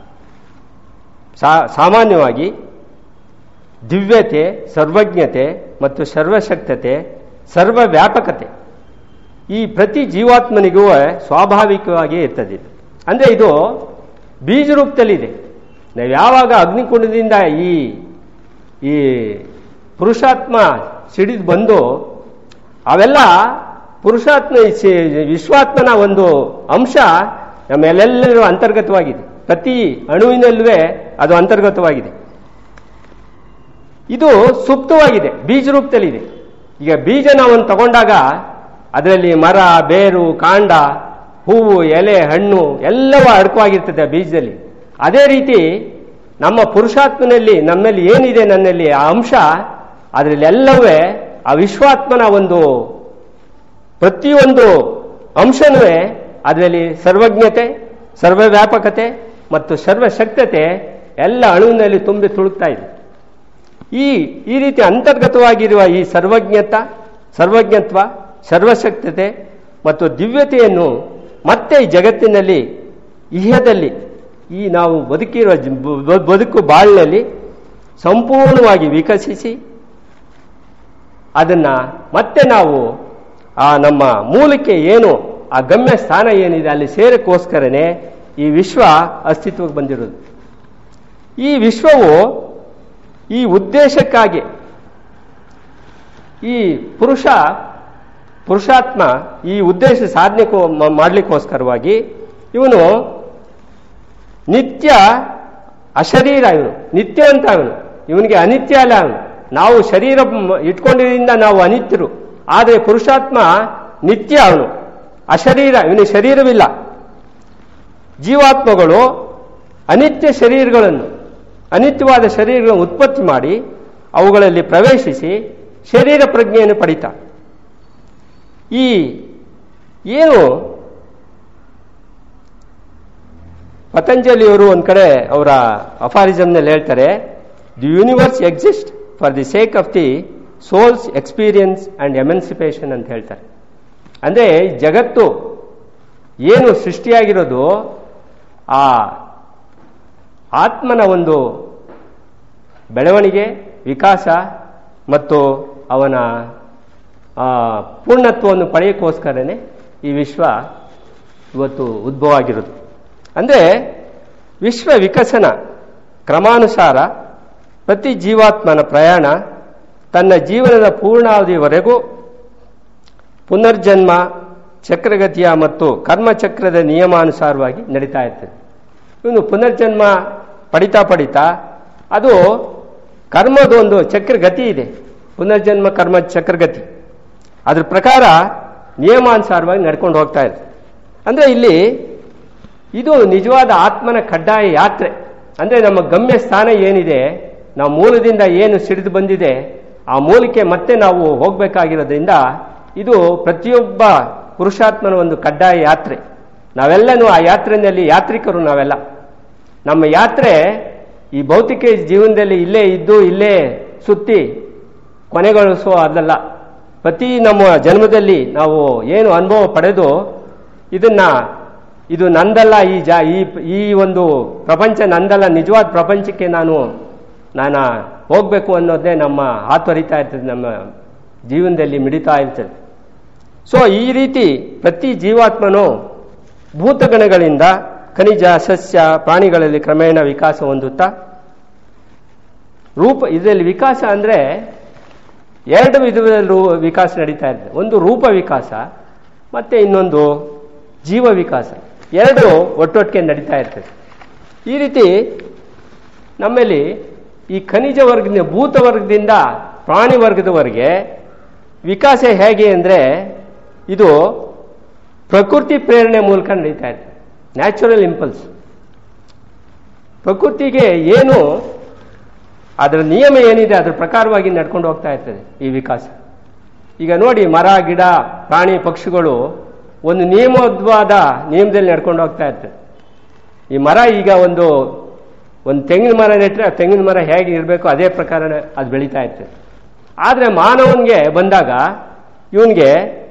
ಸಾ- ಸಾಮಾನ್ಯವಾಗಿ ದಿವ್ಯತೆ ಸರ್ವಜ್ಞತೆ ಮತ್ತು ಸರ್ವಶಕ್ತತೆ ಸರ್ವವ್ಯಾಪಕತೆ ಈ ಪ್ರತಿ ಜೀವಾತ್ಮನಿಗೂ ಸ್ವಾಭಾವಿಕವಾಗಿ ಇರ್ತದೆ ಇದು ಅಂದರೆ ಇದು ಬೀಜ ರೂಪದಲ್ಲಿದೆ ನಾವು ಯಾವಾಗ ಅಗ್ನಿಕುಂಡದಿಂದ ಈ ಈ ಪುರುಷಾತ್ಮ ಸಿಡಿದು ಬಂದು ಅವೆಲ್ಲ ಪುರುಷಾತ್ಮ ಈ ಸಿ- ವಿಶ್ವಾತ್ಮನ ಒಂದು ಅಂಶ ನಮ್ಮೆಲ್ಲೆಲ್ಲರೂ ಅಂತರ್ಗತವಾಗಿದೆ ಪ್ರತಿ ಅಣುವಿನಲ್ಲೂ ಅದು ಅಂತರ್ಗತವಾಗಿದೆ ಇದು ಸುಪ್ತವಾಗಿದೆ ಬೀಜ ರೂಪದಲ್ಲಿದೆ ಈಗ ಬೀಜ ನಾವು ತಗೊಂಡಾಗ ಅದರಲ್ಲಿ ಮರ ಬೇರು ಕಾಂಡ ಹೂವು ಎಲೆ ಹಣ್ಣು ಎಲ್ಲವೂ ಅಡಕವಾಗಿರ್ತದೆ ಆ ಬೀಜದಲ್ಲಿ ಅದೇ ರೀತಿ ನಮ್ಮ ಪುರುಷಾತ್ಮನಲ್ಲಿ ನಮ್ಮಲ್ಲಿ ಏನಿದೆ ನನ್ನಲ್ಲಿ ಆ ಅಂಶ ಅದರಲ್ಲಿ ಎಲ್ಲವೇ ಆ ವಿಶ್ವಾತ್ಮನ ಒಂದು ಪ್ರತಿಯೊಂದು ಅಂಶನೂ ಅದರಲ್ಲಿ ಸರ್ವಜ್ಞತೆ ಸರ್ವವ್ಯಾಪಕತೆ ಮತ್ತು ಸರ್ವಶಕ್ತತೆ ಎಲ್ಲ ಅಣುವಿನಲ್ಲಿ ತುಂಬಿ ತುಳುಕ್ತಾ ಇದೆ ಈ ಈ ರೀತಿ ಅಂತರ್ಗತವಾಗಿರುವ ಈ ಸರ್ವಜ್ಞತ ಸರ್ವಜ್ಞತ್ವ ಸರ್ವಶಕ್ತತೆ ಮತ್ತು ದಿವ್ಯತೆಯನ್ನು ಮತ್ತೆ ಈ ಜಗತ್ತಿನಲ್ಲಿ ಇಹದಲ್ಲಿ ಈ ನಾವು ಬದುಕಿರುವ ಜ- ಬ- ಬದುಕು ಬಾಳಿನಲ್ಲಿ ಸಂಪೂರ್ಣವಾಗಿ ವಿಕಸಿಸಿ ಅದನ್ನ ಮತ್ತೆ ನಾವು ಆ ನಮ್ಮ ಮೂಲಕ್ಕೆ ಏನು ಆ ಗಮ್ಯ ಸ್ಥಾನ ಏನಿದೆ ಅಲ್ಲಿ ಸೇರಕ್ಕೋಸ್ಕರನೇ ಈ ವಿಶ್ವ ಅಸ್ತಿತ್ವಕ್ಕೆ ಬಂದಿರೋದು ಈ ವಿಶ್ವವು ಈ ಉದ್ದೇಶಕ್ಕಾಗಿ ಈ ಪುರುಷ ಪುರುಷಾತ್ಮ ಈ ಉದ್ದೇಶ ಸಾಧನೆ ಮಾಡಲಿಕ್ಕೋಸ್ಕರವಾಗಿ ಇವನು ನಿತ್ಯ ಅಶರೀರ ಇವನು ನಿತ್ಯವಂತ ಅವನು ಇವನಿಗೆ ಅನಿತ್ಯ ಅಲ್ಲ ಅವನು ನಾವು ಶರೀರ ಮ- ಇಟ್ಕೊಂಡಿದ್ದರಿಂದ ನಾವು ಅನಿತ್ಯರು ಆದರೆ ಪುರುಷಾತ್ಮ ನಿತ್ಯ ಅವನು ಅಶರೀರ ಇವನಿಗೆ ಶರೀರವಿಲ್ಲ ಜೀವಾತ್ಮಗಳು ಅನಿತ್ಯ ಶರೀರಗಳನ್ನು ಅನಿತ್ಯವಾದ ಶರೀರಗಳನ್ನು ಉತ್ಪತ್ತಿ ಮಾಡಿ ಅವುಗಳಲ್ಲಿ ಪ್ರವೇಶಿಸಿ ಶರೀರ ಪ್ರಜ್ಞೆಯನ್ನು ಪಡಿತಾ ಈ ಏನು ಪತಂಜಲಿಯವರು ಒಂದು ಕಡೆ ಅವರ ಅಫಾರಿಸಮ್ನಲ್ಲಿ ಹೇಳ್ತಾರೆ the universe exist for the sake of the soul's experience and emancipation ಅಂತ ಹೇಳ್ತಾರೆ ಅಂದರೆ ಜಗತ್ತು ಏನು ಸೃಷ್ಟಿಯಾಗಿರೋದು ಆ ಆತ್ಮನ ಒಂದು ಬೆಳವಣಿಗೆ ವಿಕಾಸ ಮತ್ತು ಅವನ ಆ, ಪೂರ್ಣತ್ವವನ್ನು ಪಡೆಯೋಕ್ಕೋಸ್ಕರನೇ ಈ ವಿಶ್ವ ಇವತ್ತು ಉದ್ಭವ ಆಗಿರೋದು ಅಂದರೆ ವಿಶ್ವ ವಿಕಸನ ಕ್ರಮಾನುಸಾರ ಪ್ರತಿ ಜೀವಾತ್ಮನ ಪ್ರಯಾಣ ತನ್ನ ಜೀವನದ ಪೂರ್ಣಾವಧಿವರೆಗೂ ಪುನರ್ಜನ್ಮ ಚಕ್ರಗತಿಯ ಮತ್ತು ಕರ್ಮಚಕ್ರದ ನಿಯಮಾನುಸಾರವಾಗಿ ನಡೀತಾ ಇರ್ತದೆ ಇವನು ಪುನರ್ಜನ್ಮ ಪಡಿತಾ ಪಡಿತಾ ಅದು ಕರ್ಮದೊಂದು ಚಕ್ರಗತಿ ಇದೆ ಪುನರ್ಜನ್ಮ ಕರ್ಮ ಚಕ್ರಗತಿ ಅದ್ರ ಪ್ರಕಾರ ನಿಯಮಾನುಸಾರವಾಗಿ ನಡ್ಕೊಂಡು ಹೋಗ್ತಾ ಇದೆ ಅಂದರೆ ಇಲ್ಲಿ ಇದು ನಿಜವಾದ ಆತ್ಮನ ಕಡ್ಡಾಯ ಯಾತ್ರೆ ಅಂದರೆ ನಮ್ಮ ಗಮ್ಯ ಸ್ಥಾನ ಏನಿದೆ ನಾವು ಮೂಲದಿಂದ ಏನು ಸಿಡಿದು ಬಂದಿದೆ ಆ ಮೂಲಕ್ಕೆ ಮತ್ತೆ ನಾವು ಹೋಗಬೇಕಾಗಿರೋದ್ರಿಂದ ಇದು ಪ್ರತಿಯೊಬ್ಬ ಪುರುಷಾತ್ಮನ ಒಂದು ಕಡ್ಡಾಯ ಯಾತ್ರೆ ನಾವೆಲ್ಲನೂ ಆ ಯಾತ್ರೆಯಲ್ಲಿ ಯಾತ್ರಿಕರು ನಾವೆಲ್ಲ ನಮ್ಮ ಯಾತ್ರೆ ಈ ಭೌತಿಕ ಜೀವನದಲ್ಲಿ ಇಲ್ಲೇ ಇದ್ದು ಇಲ್ಲೇ ಸುತ್ತಿ ಕೊನೆಗೊಳಿಸುವ ಅದಲ್ಲ ಪ್ರತಿ ನಮ್ಮ ಜನ್ಮದಲ್ಲಿ ನಾವು ಏನು ಅನುಭವ ಪಡೆದು ಇದನ್ನ ಇದು ನಂದಲ್ಲ ಈ ಜಾ ಈ ಈ ಒಂದು ಪ್ರಪಂಚ ನಂದಲ್ಲ ನಿಜವಾದ ಪ್ರಪಂಚಕ್ಕೆ ನಾನು ನಾನು ಹೋಗಬೇಕು ಅನ್ನೋದೇ ನಮ್ಮ ಹಾತೊರಿತಾ ಇರ್ತದೆ ನಮ್ಮ ಜೀವನದಲ್ಲಿ ಮಿಡಿತಾ ಇರ್ತದೆ ಸೊ ಈ ರೀತಿ ಪ್ರತಿ ಜೀವಾತ್ಮನು ಭೂತಗಣಗಳಿಂದ ಖನಿಜ ಸಸ್ಯ ಪ್ರಾಣಿಗಳಲ್ಲಿ ಕ್ರಮೇಣ ವಿಕಾಸ ಹೊಂದುತ್ತಾ ರೂಪ ಇದರಲ್ಲಿ ವಿಕಾಸ ಅಂದರೆ ಎರಡು ವಿಧದಲ್ಲಿ ರೂ- ವಿಕಾಸ ನಡೀತಾ ಇದೆ ಒಂದು ರೂಪ ವಿಕಾಸ ಮತ್ತೆ ಇನ್ನೊಂದು ಜೀವ ವಿಕಾಸ ಎರಡು ಒಟ್ಟೊಟ್ಟಿಗೆ ನಡೀತಾ ಇರ್ತದೆ ಈ ರೀತಿ ನಮ್ಮಲ್ಲಿ ಈ ಖನಿಜ ವರ್ಗದಿಂದ ಭೂತ ವರ್ಗದಿಂದ ಪ್ರಾಣಿ ವರ್ಗದವರೆಗೆ ವಿಕಾಸ ಹೇಗೆ ಅಂದರೆ ಇದು ಪ್ರಕೃತಿ ಪ್ರೇರಣೆ ಮೂಲಕ ನಡೀತಾ ಇದೆ ನ್ಯಾಚುರಲ್ ಇಂಪಲ್ಸ್ ಪ್ರಕೃತಿಗೆ ಏನು ಅದರ ನಿಯಮ ಏನಿದೆ ಅದರ ಪ್ರಕಾರವಾಗಿ ನಡ್ಕೊಂಡು ಹೋಗ್ತಾ ಇರ್ತದೆ ಈ ವಿಕಾಸ ಈಗ ನೋಡಿ ಮರ ಗಿಡ ಪ್ರಾಣಿ ಪಕ್ಷಿಗಳು ಒಂದು ನಿಯಮಬದ್ಧವಾದ ನಿಯಮದಲ್ಲಿ ನಡ್ಕೊಂಡು ಹೋಗ್ತಾ ಇರ್ತದೆ ಈ ಮರ ಈಗ ಒಂದು ಒಂದು ತೆಂಗಿನ ಮರ ನೆಟ್ಟರೆ ಆ ತೆಂಗಿನ ಮರ ಹೇಗೆ ಇರಬೇಕು ಅದೇ ಪ್ರಕಾರ ಅದು ಬೆಳೀತಾ ಇರ್ತದೆ ಆದರೆ ಮಾನವನಿಗೆ ಬಂದಾಗ ಇವನಿಗೆ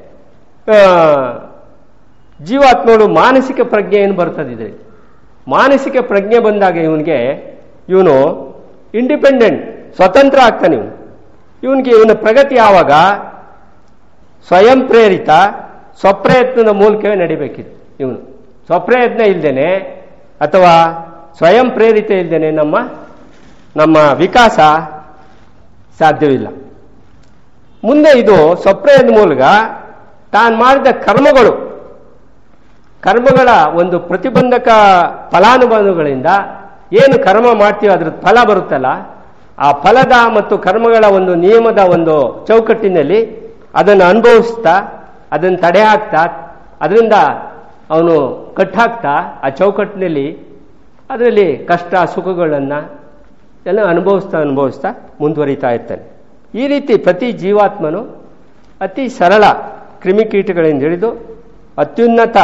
ಜೀವಾತ್ಮಗಳು ಮಾನಸಿಕ ಪ್ರಜ್ಞೆ ಏನು ಬರ್ತದಿದೆ ಮಾನಸಿಕ ಪ್ರಜ್ಞೆ ಬಂದಾಗ ಇವನಿಗೆ ಇವನು ಇಂಡಿಪೆಂಡೆಂಟ್ ಸ್ವತಂತ್ರ ಆಗ್ತಾನೆ ಇವನು ಇವನಿಗೆ ಇವನ ಪ್ರಗತಿ ಯಾವಾಗ ಸ್ವಯಂ ಪ್ರೇರಿತ ಸ್ವಪ್ರಯತ್ನದ ಮೂಲಕವೇ ನಡಿಬೇಕಿದೆ ಇವನು ಸ್ವಪ್ರಯತ್ನ ಇಲ್ದೇನೆ ಅಥವಾ ಸ್ವಯಂ ಪ್ರೇರಿತ ಇಲ್ದೇನೆ ನಮ್ಮ ನಮ್ಮ ವಿಕಾಸ ಸಾಧ್ಯವಿಲ್ಲ ಮುಂದೆ ಇದು ಸ್ವಪ್ರಯತ್ನ ಮೂಲಕ ತಾನು ಮಾಡಿದ ಕರ್ಮಗಳು ಕರ್ಮಗಳ ಒಂದು ಪ್ರತಿಬಂಧಕ ಫಲಾನುಭವಗಳಿಂದ ಏನು ಕರ್ಮ ಮಾಡ್ತೀವೋ ಅದ್ರ ಫಲ ಬರುತ್ತಲ್ಲ ಆ ಫಲದ ಮತ್ತು ಕರ್ಮಗಳ ಒಂದು ನಿಯಮದ ಒಂದು ಚೌಕಟ್ಟಿನಲ್ಲಿ ಅದನ್ನು ಅನುಭವಿಸ್ತಾ ಅದನ್ನು ತಡೆ ಹಾಕ್ತಾ ಅದರಿಂದ ಅವನು ಕಟ್ಟಾಕ್ತಾ ಆ ಚೌಕಟ್ಟಿನಲ್ಲಿ ಅದರಲ್ಲಿ ಕಷ್ಟ ಸುಖಗಳನ್ನು ಎಲ್ಲ ಅನುಭವಿಸ್ತಾ ಅನುಭವಿಸ್ತಾ ಮುಂದುವರಿತಾ ಇರ್ತಾನೆ ಈ ರೀತಿ ಪ್ರತಿ ಜೀವಾತ್ಮನು ಅತಿ ಸರಳ ಕ್ರಿಮಿಕೀಟಗಳಿಂದ ಹಿಡಿದು ಅತ್ಯುನ್ನತ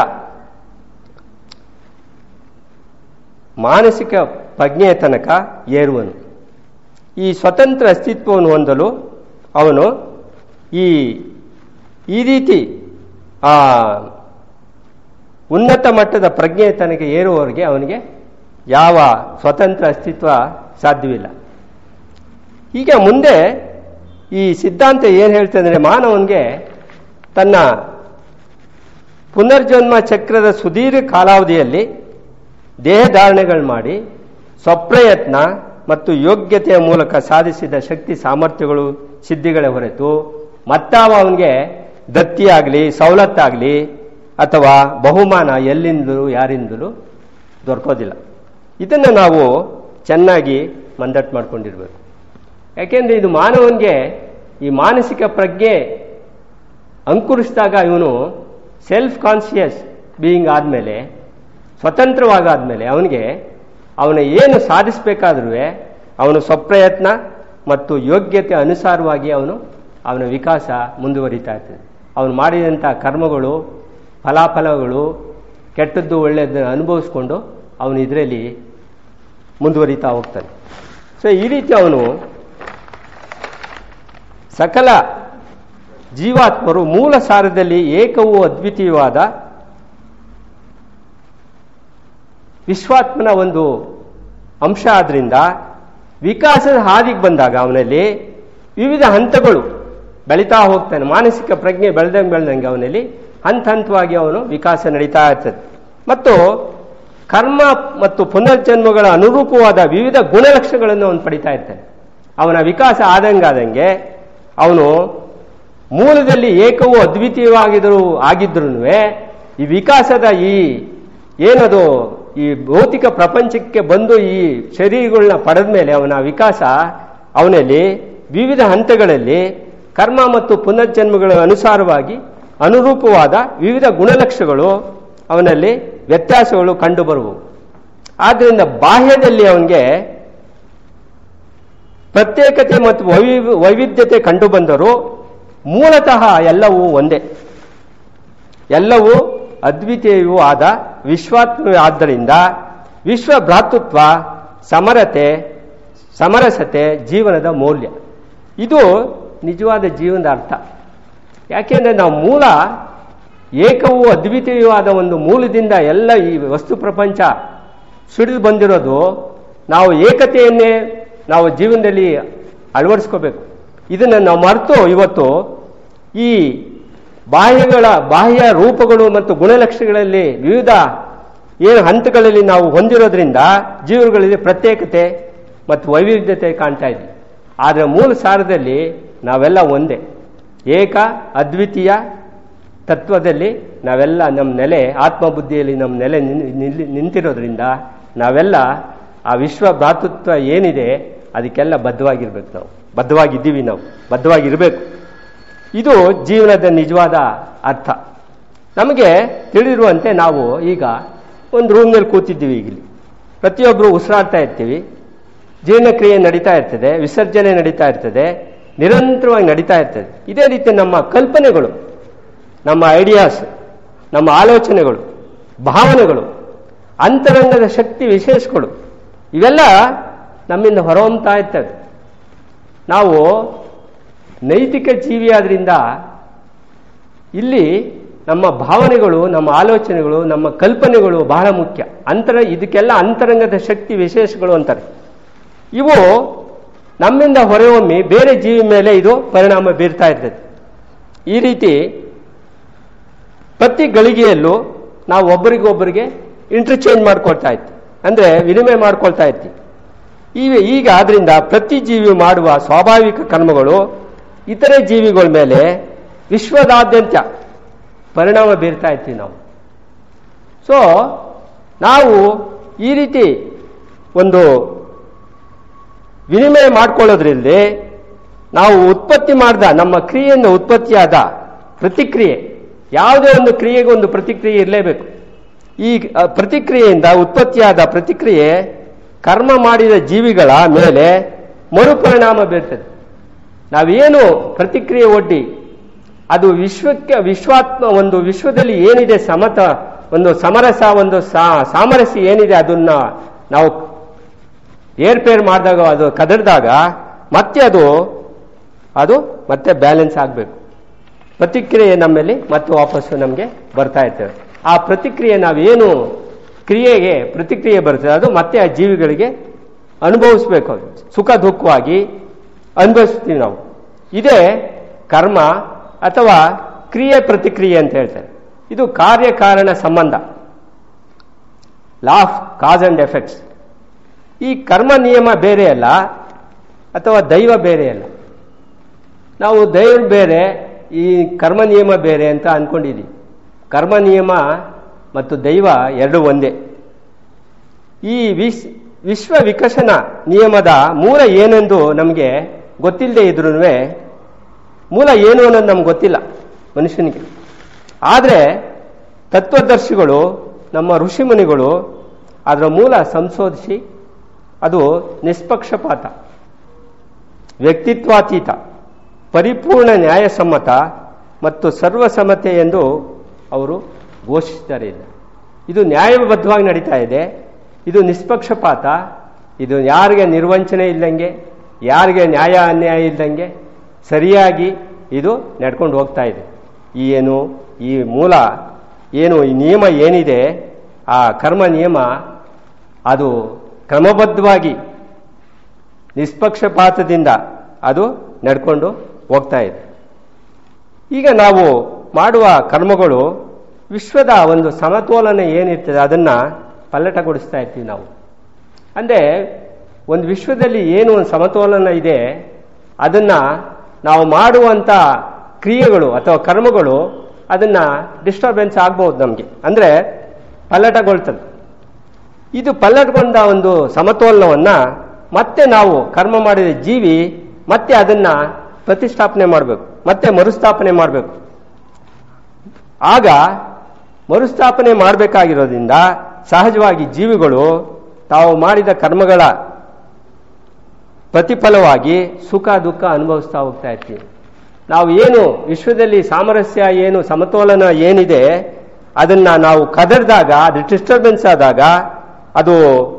ಮಾನಸಿಕ ಪ್ರಜ್ಞೆಯ ತನಕ ಏರುವನು ಈ ಸ್ವತಂತ್ರ ಅಸ್ತಿತ್ವವನ್ನು ಹೊಂದಲು ಅವನು ಈ ಈ ರೀತಿ ಆ ಉನ್ನತ ಮಟ್ಟದ ಪ್ರಜ್ಞೆಯ ತನಕ ಏರುವವರೆಗೆ ಅವನಿಗೆ ಯಾವ ಸ್ವತಂತ್ರ ಅಸ್ತಿತ್ವ ಸಾಧ್ಯವಿಲ್ಲ ಈಗ ಮುಂದೆ ಈ ಸಿದ್ಧಾಂತ ಏನು ಹೇಳ್ತಂದ್ರೆ ಮಾನವನಿಗೆ ತನ್ನ ಪುನರ್ಜನ್ಮ ಚಕ್ರದ ಸುದೀರ್ಘ ಕಾಲಾವಧಿಯಲ್ಲಿ ದೇಹಧಾರಣೆಗಳು ಮಾಡಿ ಸ್ವಪ್ರಯತ್ನ ಮತ್ತು ಯೋಗ್ಯತೆಯ ಮೂಲಕ ಸಾಧಿಸಿದ ಶಕ್ತಿ ಸಾಮರ್ಥ್ಯಗಳು ಸಿದ್ಧಿಗಳ ಹೊರತು ಮತ್ತಾವ ಅವನಿಗೆ ದತ್ತಿಯಾಗಲಿ ಸವಲತ್ತಾಗಲಿ ಅಥವಾ ಬಹುಮಾನ ಎಲ್ಲಿಂದಲೂ ಯಾರಿಂದಲೂ ದೊರಕೋದಿಲ್ಲ ಇದನ್ನು ನಾವು ಚೆನ್ನಾಗಿ ಮಂದಟ್ಟು ಮಾಡ್ಕೊಂಡಿರ್ಬೇಕು ಯಾಕೆಂದರೆ ಇದು ಮಾನವನಿಗೆ ಈ ಮಾನಸಿಕ ಪ್ರಜ್ಞೆ ಅಂಕುರಿಸಿದಾಗ ಇವನು ಸೆಲ್ಫ್ ಕಾನ್ಷಿಯಸ್ ಬೀಯಿಂಗ್ ಆದಮೇಲೆ ಸ್ವತಂತ್ರವಾಗಾದ್ಮೇಲೆ ಅವನಿಗೆ ಅವನ ಏನು ಸಾಧಿಸಬೇಕಾದ್ರೂ ಅವನು ಸ್ವಪ್ರಯತ್ನ ಮತ್ತು ಯೋಗ್ಯತೆ ಅನುಸಾರವಾಗಿ ಅವನು ಅವನ ವಿಕಾಸ ಮುಂದುವರಿತಾ ಇರ್ತದೆ ಅವನು ಮಾಡಿದಂಥ ಕರ್ಮಗಳು ಫಲಾಫಲಗಳು ಕೆಟ್ಟದ್ದು ಒಳ್ಳೆಯದನ್ನು ಅನುಭವಿಸ್ಕೊಂಡು ಅವನು ಇದರಲ್ಲಿ ಮುಂದುವರಿತಾ ಹೋಗ್ತಾನೆ ಸೊ ಈ ರೀತಿ ಅವನು ಸಕಲ ಜೀವಾತ್ಮರು ಮೂಲ ಸಾರದಲ್ಲಿ ಏಕವೂ ಅದ್ವಿತೀಯವಾದ ವಿಶ್ವಾತ್ಮನ ಒಂದು ಅಂಶ ಆದ್ರಿಂದ ವಿಕಾಸದ ಹಾದಿಗೆ ಬಂದಾಗ ಅವನಲ್ಲಿ ವಿವಿಧ ಹಂತಗಳು ಬೆಳೀತಾ ಹೋಗ್ತಾನೆ ಮಾನಸಿಕ ಪ್ರಜ್ಞೆ ಬೆಳೆದಂಗೆ ಬೆಳೆದಂಗೆ ಅವನಲ್ಲಿ ಹಂತ ಹಂತವಾಗಿ ಅವನು ವಿಕಾಸ ನಡೀತಾ ಇರ್ತದೆ ಮತ್ತು ಕರ್ಮ ಮತ್ತು ಪುನರ್ಜನ್ಮಗಳ ಅನುರೂಪವಾದ ವಿವಿಧ ಗುಣಲಕ್ಷಣಗಳನ್ನು ಅವನು ಪಡಿತಾ ಇರ್ತಾನೆ ಅವನ ವಿಕಾಸ ಆದಂಗಾದಂಗೆ ಅವನು ಮೂಲದಲ್ಲಿ ಏಕವೂ ಅದ್ವಿತೀಯವಾಗಿದ್ರು ಆಗಿದ್ರು ಈ ವಿಕಾಸದ ಈ ಏನದು ಈ ಭೌತಿಕ ಪ್ರಪಂಚಕ್ಕೆ ಬಂದು ಈ ಶರೀರಗಳನ್ನ ಪಡೆದ ಮೇಲೆ ಅವನ ವಿಕಾಸ ಅವನಲ್ಲಿ ವಿವಿಧ ಹಂತಗಳಲ್ಲಿ ಕರ್ಮ ಮತ್ತು ಪುನರ್ಜನ್ಮಗಳ ಅನುಸಾರವಾಗಿ ಅನುರೂಪವಾದ ವಿವಿಧ ಗುಣಲಕ್ಷಣಗಳು ಅವನಲ್ಲಿ ವ್ಯತ್ಯಾಸಗಳು ಕಂಡುಬರುವು ಆದ್ದರಿಂದ ಬಾಹ್ಯದಲ್ಲಿ ಅವನಿಗೆ ಪ್ರತ್ಯೇಕತೆ ಮತ್ತು ವೈವಿ ವೈವಿಧ್ಯತೆ ಕಂಡುಬಂದರೂ ಮೂಲತಃ ಎಲ್ಲವೂ ಒಂದೇ ಎಲ್ಲವೂ ಅದ್ವಿತೀಯವೂ ಆದ ವಿಶ್ವಾತ್ಮವೇ ಆದ್ದರಿಂದ ವಿಶ್ವ ಭ್ರಾತೃತ್ವ ಸಮರತೆ ಸಮರಸತೆ ಜೀವನದ ಮೌಲ್ಯ ಇದು ನಿಜವಾದ ಜೀವನದ ಅರ್ಥ ಯಾಕೆಂದ್ರೆ ನಾವು ಮೂಲ ಏಕವೂ ಅದ್ವಿತೀಯವಾದ ಒಂದು ಮೂಲದಿಂದ ಎಲ್ಲ ಈ ವಸ್ತು ಪ್ರಪಂಚ ಸಿಡಿದು ಬಂದಿರೋದು ನಾವು ಏಕತೆಯನ್ನೇ ನಾವು ಜೀವನದಲ್ಲಿ ಅಳವಡಿಸ್ಕೋಬೇಕು ಇದನ್ನು ನಾವು ಮರೆತು ಇವತ್ತು ಈ ಬಾಹ್ಯಗಳ ಬಾಹ್ಯ ರೂಪಗಳು ಮತ್ತು ಗುಣಲಕ್ಷಣಗಳಲ್ಲಿ ವಿವಿಧ ಏನು ಹಂತಗಳಲ್ಲಿ ನಾವು ಹೊಂದಿರೋದ್ರಿಂದ ಜೀವಗಳಲ್ಲಿ ಪ್ರತ್ಯೇಕತೆ ಮತ್ತು ವೈವಿಧ್ಯತೆ ಕಾಣ್ತಾ ಇದ್ವಿ ಆದರೆ ಮೂಲ ಸಾರದಲ್ಲಿ ನಾವೆಲ್ಲ ಒಂದೇ ಏಕ ಅದ್ವಿತೀಯ ತತ್ವದಲ್ಲಿ ನಾವೆಲ್ಲ ನಮ್ಮ ನೆಲೆ ಆತ್ಮಬುದ್ಧಿಯಲ್ಲಿ ನಮ್ಮ ನೆಲೆ ನಿಲ್- ನಿಂತಿರೋದ್ರಿಂದ ನಾವೆಲ್ಲ ಆ ವಿಶ್ವ ಭ್ರಾತೃತ್ವ ಏನಿದೆ ಅದಕ್ಕೆಲ್ಲ ಬದ್ಧವಾಗಿರ್ಬೇಕು ನಾವು ಬದ್ಧವಾಗಿದ್ದೀವಿ ನಾವು ಬದ್ಧವಾಗಿರಬೇಕು ಇದು ಜೀವನದ ನಿಜವಾದ ಅರ್ಥ ನಮಗೆ ತಿಳಿದಿರುವಂತೆ ನಾವು ಈಗ ಒಂದು ರೂಮ್ನಲ್ಲಿ ಕೂತಿದ್ದೀವಿ ಈಗಲಿ ಪ್ರತಿಯೊಬ್ಬರು ಉಸಿರಾಡ್ತಾ ಇರ್ತೀವಿ ಜೀರ್ಣಕ್ರಿಯೆ ನಡೀತಾ ಇರ್ತದೆ ವಿಸರ್ಜನೆ ನಡೀತಾ ಇರ್ತದೆ ನಿರಂತರವಾಗಿ ನಡೀತಾ ಇರ್ತದೆ ಇದೇ ರೀತಿ ನಮ್ಮ ಕಲ್ಪನೆಗಳು ನಮ್ಮ ಐಡಿಯಾಸ್ ನಮ್ಮ ಆಲೋಚನೆಗಳು ಭಾವನೆಗಳು ಅಂತರಂಗದ ಶಕ್ತಿ ವಿಶೇಷಗಳು ಇವೆಲ್ಲ ನಮ್ಮಿಂದ ಹೊರಹೊಮ್ತಾ ಇರ್ತವೆ ನಾವು ನೈತಿಕ ಜೀವಿಯಾದ್ರಿಂದ ಇಲ್ಲಿ ನಮ್ಮ ಭಾವನೆಗಳು ನಮ್ಮ ಆಲೋಚನೆಗಳು ನಮ್ಮ ಕಲ್ಪನೆಗಳು ಬಹಳ ಮುಖ್ಯ ಅಂತರ ಇದಕ್ಕೆಲ್ಲ ಅಂತರಂಗದ ಶಕ್ತಿ ವಿಶೇಷಗಳು ಅಂತಾರೆ ಇವು ನಮ್ಮಿಂದ ಹೊರಹೊಮ್ಮಿ ಬೇರೆ ಜೀವಿ ಮೇಲೆ ಇದು ಪರಿಣಾಮ ಬೀರ್ತಾ ಇರ್ತದೆ ಈ ರೀತಿ ಪ್ರತಿ ಗಳಿಗೆಯಲ್ಲೂ ನಾವು ಒಬ್ಬರಿಗೊಬ್ಬರಿಗೆ ಇಂಟರ್ಚೇಂಜ್ ಮಾಡ್ಕೊಳ್ತಾ ಇರ್ತೀವಿ ಅಂದ್ರೆ ವಿನಿಮಯ ಮಾಡ್ಕೊಳ್ತಾ ಇರ್ತೀವಿ ಈಗ ಈಗ ಆದ್ರಿಂದ ಪ್ರತಿ ಜೀವಿ ಮಾಡುವ ಸ್ವಾಭಾವಿಕ ಕರ್ಮಗಳು ಇತರೆ ಜೀವಿಗಳ ಮೇಲೆ ವಿಶ್ವದಾದ್ಯಂತ ಪರಿಣಾಮ ಬೀರ್ತಾ ಇರ್ತೀವಿ ನಾವು ಸೊ ನಾವು ಈ ರೀತಿ ಒಂದು ವಿನಿಮಯ ಮಾಡ್ಕೊಳ್ಳೋದ್ರಿಂದ ನಾವು ಉತ್ಪತ್ತಿ ಮಾಡಿದ ನಮ್ಮ ಕ್ರಿಯೆಯಿಂದ ಉತ್ಪತ್ತಿಯಾದ ಪ್ರತಿಕ್ರಿಯೆ ಯಾವುದೇ ಒಂದು ಕ್ರಿಯೆಗೆ ಒಂದು ಪ್ರತಿಕ್ರಿಯೆ ಇರಲೇಬೇಕು ಈ ಅ, ಪ್ರತಿಕ್ರಿಯೆಯಿಂದ ಉತ್ಪತ್ತಿಯಾದ ಪ್ರತಿಕ್ರಿಯೆ ಕರ್ಮ ಮಾಡಿದ ಜೀವಿಗಳ ಮೇಲೆ ಮರುಪರಿಣಾಮ ಬೀರ್ತದೆ ನಾವೇನು ಪ್ರತಿಕ್ರಿಯೆ ಒಡ್ಡಿ ಅದು ವಿಶ್ವಕ್ಕೆ ವಿಶ್ವಾತ್ಮ ಒಂದು ವಿಶ್ವದಲ್ಲಿ ಏನಿದೆ ಸಮತ ಒಂದು ಸಮರಸ ಒಂದು ಸಾ- ಸಾಮರಸ್ಯ ಏನಿದೆ ಅದನ್ನ ನಾವು ಏರ್ಪೇರ್ ಮಾಡಿದಾಗ ಅದು ಕದಡಿದಾಗ ಮತ್ತೆ ಅದು ಅದು ಮತ್ತೆ ಬ್ಯಾಲೆನ್ಸ್ ಆಗಬೇಕು ಪ್ರತಿಕ್ರಿಯೆ ನಮ್ಮಲ್ಲಿ ಮತ್ತೆ ವಾಪಸ್ಸು ನಮಗೆ ಬರ್ತಾ ಇರ್ತೇವೆ ಆ ಪ್ರತಿಕ್ರಿಯೆ ನಾವೇನು ಕ್ರಿಯೆಗೆ ಪ್ರತಿಕ್ರಿಯೆ ಬರ್ತದೆ ಅದು ಮತ್ತೆ ಆ ಜೀವಿಗಳಿಗೆ ಅನುಭವಿಸ್ಬೇಕು ಅದು. ಸುಖ ದುಃಖವಾಗಿ ಅನುಭವಿಸ್ತೀವಿ ನಾವು ಇದೇ ಕರ್ಮ ಅಥವಾ ಕ್ರಿಯೆ ಪ್ರತಿಕ್ರಿಯೆ ಅಂತ ಹೇಳ್ತಾರೆ ಇದು ಕಾರ್ಯಕಾರಣ ಸಂಬಂಧ law of cause and effects ಈ ಕರ್ಮ ನಿಯಮ ಬೇರೆ ಅಲ್ಲ ಅಥವಾ ದೈವ ಬೇರೆ ಅಲ್ಲ ನಾವು ದೈವ ಬೇರೆ ಈ ಕರ್ಮ ನಿಯಮ ಬೇರೆ ಅಂತ ಅನ್ಕೊಂಡಿದ್ದೀವಿ ಕರ್ಮ ನಿಯಮ ಮತ್ತು ದೈವ ಎರಡು ಒಂದೇ ಈ ವಿಶ್ ವಿಶ್ವ ವಿಕಸನ ನಿಯಮದ ಮೂಲ ಏನೆಂದು ನಮಗೆ ಗೊತ್ತಿಲ್ಲದೆ ಇದ್ರೂ ಮೂಲ ಏನು ಅನ್ನೋದು ನಮ್ಗೆ ಗೊತ್ತಿಲ್ಲ ಮನುಷ್ಯನಿಗೆ ಆದರೆ ತತ್ವದರ್ಶಿಗಳು ನಮ್ಮ ಋಷಿಮುನಿಗಳು ಅದರ ಮೂಲ ಸಂಶೋಧಿಸಿ ಅದು ನಿಷ್ಪಕ್ಷಪಾತ ವ್ಯಕ್ತಿತ್ವಾತೀತ ಪರಿಪೂರ್ಣ ನ್ಯಾಯಸಮ್ಮತ ಮತ್ತು ಸರ್ವಸಮ್ಮತೆ ಎಂದು ಅವರು ಘೋಷಿಸಿದ್ದಾರೆ ಇದು. ಇದು ನ್ಯಾಯಬದ್ಧವಾಗಿ ನಡೀತಾ ಇದೆ ಇದು ನಿಷ್ಪಕ್ಷಪಾತ ಇದು ಯಾರಿಗೆ ನಿರ್ವಂಚನೆ ಇಲ್ಲದಂಗೆ ಯಾರಿಗೆ ನ್ಯಾಯ ಅನ್ಯಾಯ ಇಲ್ಲದಂಗೆ ಸರಿಯಾಗಿ ಇದು ನಡ್ಕೊಂಡು ಹೋಗ್ತಾ ಇದೆ ಈ ಏನು ಈ ಮೂಲ ಏನು ಈ ನಿಯಮ ಏನಿದೆ ಆ ಕರ್ಮ ನಿಯಮ ಅದು ಕ್ರಮಬದ್ಧವಾಗಿ ನಿಷ್ಪಕ್ಷಪಾತದಿಂದ ಅದು ನಡ್ಕೊಂಡು ಹೋಗ್ತಾ ಇದೆ ಈಗ ನಾವು ಮಾಡುವ ಕರ್ಮಗಳು ವಿಶ್ವದ ಒಂದು ಸಮತೋಲನ ಏನಿರ್ತದೆ ಅದನ್ನು ಪಲ್ಲಟಗೊಳಿಸ್ತಾ ಇರ್ತೀವಿ ನಾವು ಅಂದರೆ ಒಂದು ವಿಶ್ವದಲ್ಲಿ ಏನು ಒಂದು ಸಮತೋಲನ ಇದೆ ಅದನ್ನು ನಾವು ಮಾಡುವಂಥ ಕ್ರಿಯೆಗಳು ಅಥವಾ ಕರ್ಮಗಳು ಅದನ್ನು ಡಿಸ್ಟರ್ಬೆನ್ಸ್ ಆಗ್ಬೋದು ನಮಗೆ ಅಂದರೆ ಪಲ್ಲಟಗೊಳ್ತದೆ ಇದು ಪಲ್ಲಟಗೊಂಡ ಒಂದು ಸಮತೋಲನವನ್ನು ಮತ್ತೆ ನಾವು ಕರ್ಮ ಮಾಡಿದ ಜೀವಿ ಮತ್ತೆ ಅದನ್ನು ಪ್ರತಿಷ್ಠಾಪನೆ ಮಾಡಬೇಕು ಮತ್ತೆ ಮರುಸ್ಥಾಪನೆ ಮಾಡಬೇಕು ಆಗ ಮರುಸ್ಥಾಪನೆ ಮಾಡಬೇಕಾಗಿರೋದ್ರಿಂದ ಸಹಜವಾಗಿ ಜೀವಿಗಳು ತಾವು ಮಾಡಿದ ಕರ್ಮಗಳ ಪ್ರತಿಫಲವಾಗಿ ಸುಖ ದುಃಖ ಅನುಭವಿಸ್ತಾ ಹೋಗ್ತಾ ಇರ್ತೀವಿ ನಾವು ಏನು ವಿಶ್ವದಲ್ಲಿ ಸಾಮರಸ್ಯ ಏನು ಸಮತೋಲನ ಏನಿದೆ ಅದನ್ನ ನಾವು ಕದರ್ದಾಗ ಅದು ಡಿಸ್ಟರ್ಬೆನ್ಸ್ ಆದಾಗ ಅದು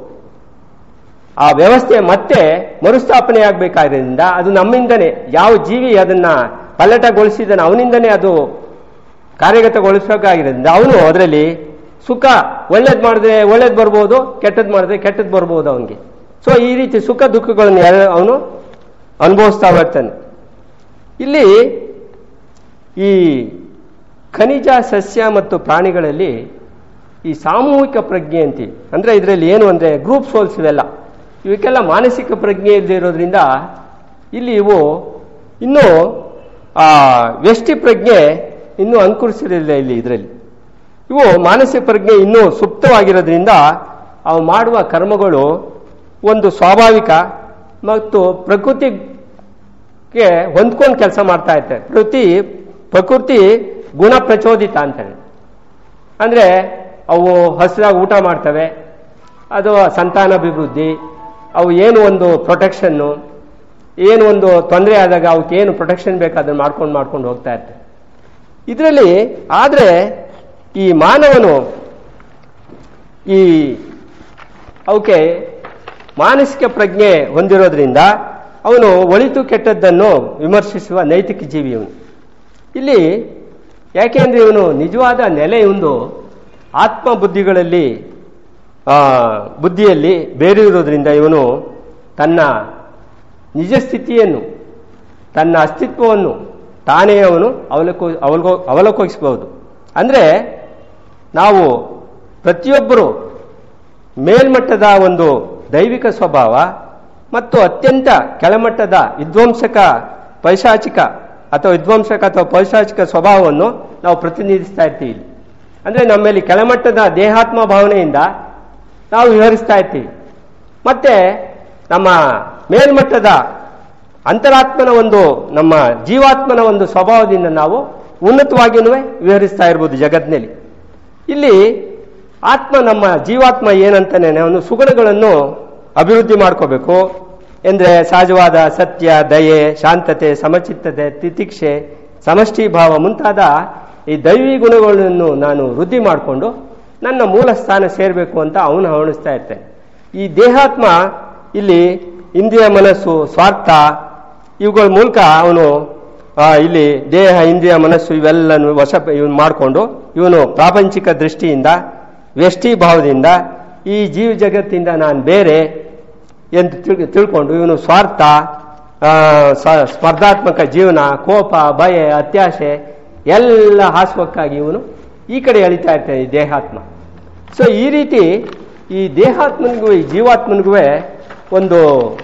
ಆ ವ್ಯವಸ್ಥೆ ಮತ್ತೆ ಮರುಸ್ಥಾಪನೆ ಆಗಬೇಕಾದ್ರಿಂದ ಅದು ನಮ್ಮಿಂದನೇ ಯಾವ ಜೀವಿ ಅದನ್ನ ಪಲ್ಲಟಗೊಳಿಸಿದನ ಅವನಿಂದನೇ ಅದು ಕಾರ್ಯಗತಗೊಳಿಸಬೇಕಾಗಿರೋದ್ರಿಂದ ಅವನು ಅದರಲ್ಲಿ ಸುಖ ಒಳ್ಳೇದು ಮಾಡಿದ್ರೆ ಒಳ್ಳೇದು ಬರ್ಬೋದು ಕೆಟ್ಟದ್ದು ಮಾಡಿದ್ರೆ ಕೆಟ್ಟದ್ದು ಬರ್ಬೋದು ಅವನಿಗೆ ಸೊ ಈ ರೀತಿ ಸುಖ ದುಃಖಗಳನ್ನು ಅವನು ಅನುಭವಿಸ್ತಾ ಬರ್ತಾನೆ ಇಲ್ಲಿ ಈ ಖನಿಜ ಸಸ್ಯ ಮತ್ತು ಪ್ರಾಣಿಗಳಲ್ಲಿ ಈ ಸಾಮೂಹಿಕ ಪ್ರಜ್ಞೆ ಅಂತೀವಿ ಅಂದರೆ ಇದರಲ್ಲಿ ಏನು ಅಂದರೆ ಗ್ರೂಪ್ ಸೋಲ್ಸ್ ಇವೆಲ್ಲ ಇವಕ್ಕೆಲ್ಲ ಮಾನಸಿಕ ಪ್ರಜ್ಞೆ ಇಲ್ಲದೆ ಇರೋದ್ರಿಂದ ಇಲ್ಲಿ ಇವು ಇನ್ನೂ ಆ ವ್ಯಷ್ಟಿ ಪ್ರಜ್ಞೆ ಇನ್ನೂ ಅಂಕುರಿಸಿರಲಿಲ್ಲ ಇಲ್ಲಿ ಇದರಲ್ಲಿ ಇವು ಮಾನಸಿಕ ಪ್ರಜ್ಞೆ ಇನ್ನೂ ಸುಪ್ತವಾಗಿರೋದ್ರಿಂದ ಅವು ಮಾಡುವ ಕರ್ಮಗಳು ಒಂದು ಸ್ವಾಭಾವಿಕ ಮತ್ತು ಪ್ರಕೃತಿಗೆ ಹೊಂದ್ಕೊಂಡು ಕೆಲಸ ಮಾಡ್ತಾ ಇರ್ತವೆ ಪ್ರಕೃತಿ ಪ್ರಕೃತಿ ಗುಣ ಪ್ರಚೋದಿತ ಅಂತಾರೆ ಅಂದರೆ ಅವು ಹಸಿರಾಗಿ ಊಟ ಮಾಡ್ತವೆ ಅದು ಸಂತಾನಾಭಿವೃದ್ಧಿ ಅವು ಏನು ಒಂದು ಪ್ರೊಟೆಕ್ಷನ್ನು ಏನು ಒಂದು ತೊಂದರೆ ಆದಾಗ ಅವಕ್ಕೆ ಏನು ಪ್ರೊಟೆಕ್ಷನ್ ಬೇಕು ಅದನ್ನು ಮಾಡ್ಕೊಂಡು ಮಾಡ್ಕೊಂಡು ಹೋಗ್ತಾ ಇರ್ತವೆ ಇದರಲ್ಲಿ ಆದರೆ ಈ ಮಾನವನು ಈ ಅವಕ್ಕೆ ಮಾನಸಿಕ ಪ್ರಜ್ಞೆ ಹೊಂದಿರೋದ್ರಿಂದ ಅವನು ಒಳಿತು ಕೆಟ್ಟದ್ದನ್ನು ವಿಮರ್ಶಿಸುವ ನೈತಿಕ ಜೀವಿ ಇವನು ಇಲ್ಲಿ ಯಾಕೆಂದ್ರೆ ಇವನು ನಿಜವಾದ ನೆಲೆ ಒಂದು ಆತ್ಮ ಬುದ್ಧಿಗಳಲ್ಲಿ ಆ, ಬುದ್ಧಿಯಲ್ಲಿ ಬೇರೆ ಇರೋದ್ರಿಂದ ಇವನು ತನ್ನ ನಿಜ ಸ್ಥಿತಿಯನ್ನು ತನ್ನ ಅಸ್ತಿತ್ವವನ್ನು ತಾನೇ ಅವನು ಅವಲೋಕ ಅವಲೋ ಅವಲೋಕಿಸಬಹುದು ಅಂದರೆ ನಾವು ಪ್ರತಿಯೊಬ್ಬರು ಮೇಲ್ಮಟ್ಟದ ಒಂದು ದೈವಿಕ ಸ್ವಭಾವ ಮತ್ತು ಅತ್ಯಂತ ಕೆಳಮಟ್ಟದ ವಿಧ್ವಂಸಕ ಪೈಶಾಚಿಕ ಅಥವಾ ವಿಧ್ವಂಸಕ ಅಥವಾ ಪೈಶಾಚಿಕ ಸ್ವಭಾವವನ್ನು ನಾವು ಪ್ರತಿನಿಧಿಸ್ತಾ ಇರ್ತೀವಿ ಇಲ್ಲಿ. ಅಂದರೆ ನಮ್ಮಲ್ಲಿ ಕೆಳಮಟ್ಟದ ದೇಹಾತ್ಮ ಭಾವನೆಯಿಂದ ನಾವು ವಿವರಿಸ್ತಾ ಇರ್ತೀವಿ ಮತ್ತೆ ನಮ್ಮ ಮೇಲ್ಮಟ್ಟದ ಅಂತರಾತ್ಮನ ಒಂದು ನಮ್ಮ ಜೀವಾತ್ಮನ ಒಂದು ಸ್ವಭಾವದಿಂದ ನಾವು ಉನ್ನತವಾಗಿಯೂ ವಿವರಿಸ್ತಾ ಇರ್ಬೋದು ಜಗತ್ತಿನಲ್ಲಿ ಇಲ್ಲಿ ಆತ್ಮ ನಮ್ಮ ಜೀವಾತ್ಮ ಏನಂತಾನೆ ಅವನು ಸುಗುಣಗಳನ್ನು ಅಭಿವೃದ್ಧಿ ಮಾಡ್ಕೋಬೇಕು ಎಂದ್ರೆ ಸಹಜವಾದ ಸತ್ಯ ದಯೆ ಶಾಂತತೆ ಸಮಚಿತ್ತತೆ ತಿತಿಕ್ಷೆ ಸಮಷ್ಟಿ ಭಾವ ಮುಂತಾದ ಈ ದೈವಿ ಗುಣಗಳನ್ನು ನಾನು ವೃದ್ಧಿ ಮಾಡಿಕೊಂಡು ನನ್ನ ಮೂಲ ಸ್ಥಾನ ಸೇರಬೇಕು ಅಂತ ಅವನು ಹವಣಿಸ್ತಾ ಇರ್ತೇನೆ ಈ ದೇಹಾತ್ಮ ಇಲ್ಲಿ ಇಂದ್ರಿಯ ಮನಸ್ಸು ಸ್ವಾರ್ಥ ಇವುಗಳ ಮೂಲಕ ಅವನು ಆ, ಇಲ್ಲಿ ದೇಹ ಇಂದ್ರಿಯ ಮನಸ್ಸು ಇವೆಲ್ಲನೂ ವಶ ಇವನು ಮಾಡಿಕೊಂಡು ಇವನು ಪ್ರಾಪಂಚಿಕ ದೃಷ್ಟಿಯಿಂದ ವ್ಯಷ್ಟಿ ಭಾವದಿಂದ ಈ ಜೀವ ಜಗತ್ತಿಂದ ನಾನು ಬೇರೆ ಎಂದು ತಿಳ್ ತಿಳ್ಕೊಂಡು ಇವನು ಸ್ವಾರ್ಥ ಆ, ಸ- ಸ್ಪರ್ಧಾತ್ಮಕ ಜೀವನ ಕೋಪ ಭಯ ಅತ್ಯಾಶೆ ಎಲ್ಲ ಹಾಸುವಕ್ಕಾಗಿ ಇವನು ಈ ಕಡೆ ಎಳಿತಾ ಇರ್ತಾನೆ ಈ ದೇಹಾತ್ಮ ಸೊ ಈ ರೀತಿ ಈ ದೇಹಾತ್ಮನಿಗೂ ಈ ಜೀವಾತ್ಮನಿಗೂ ಒಂದು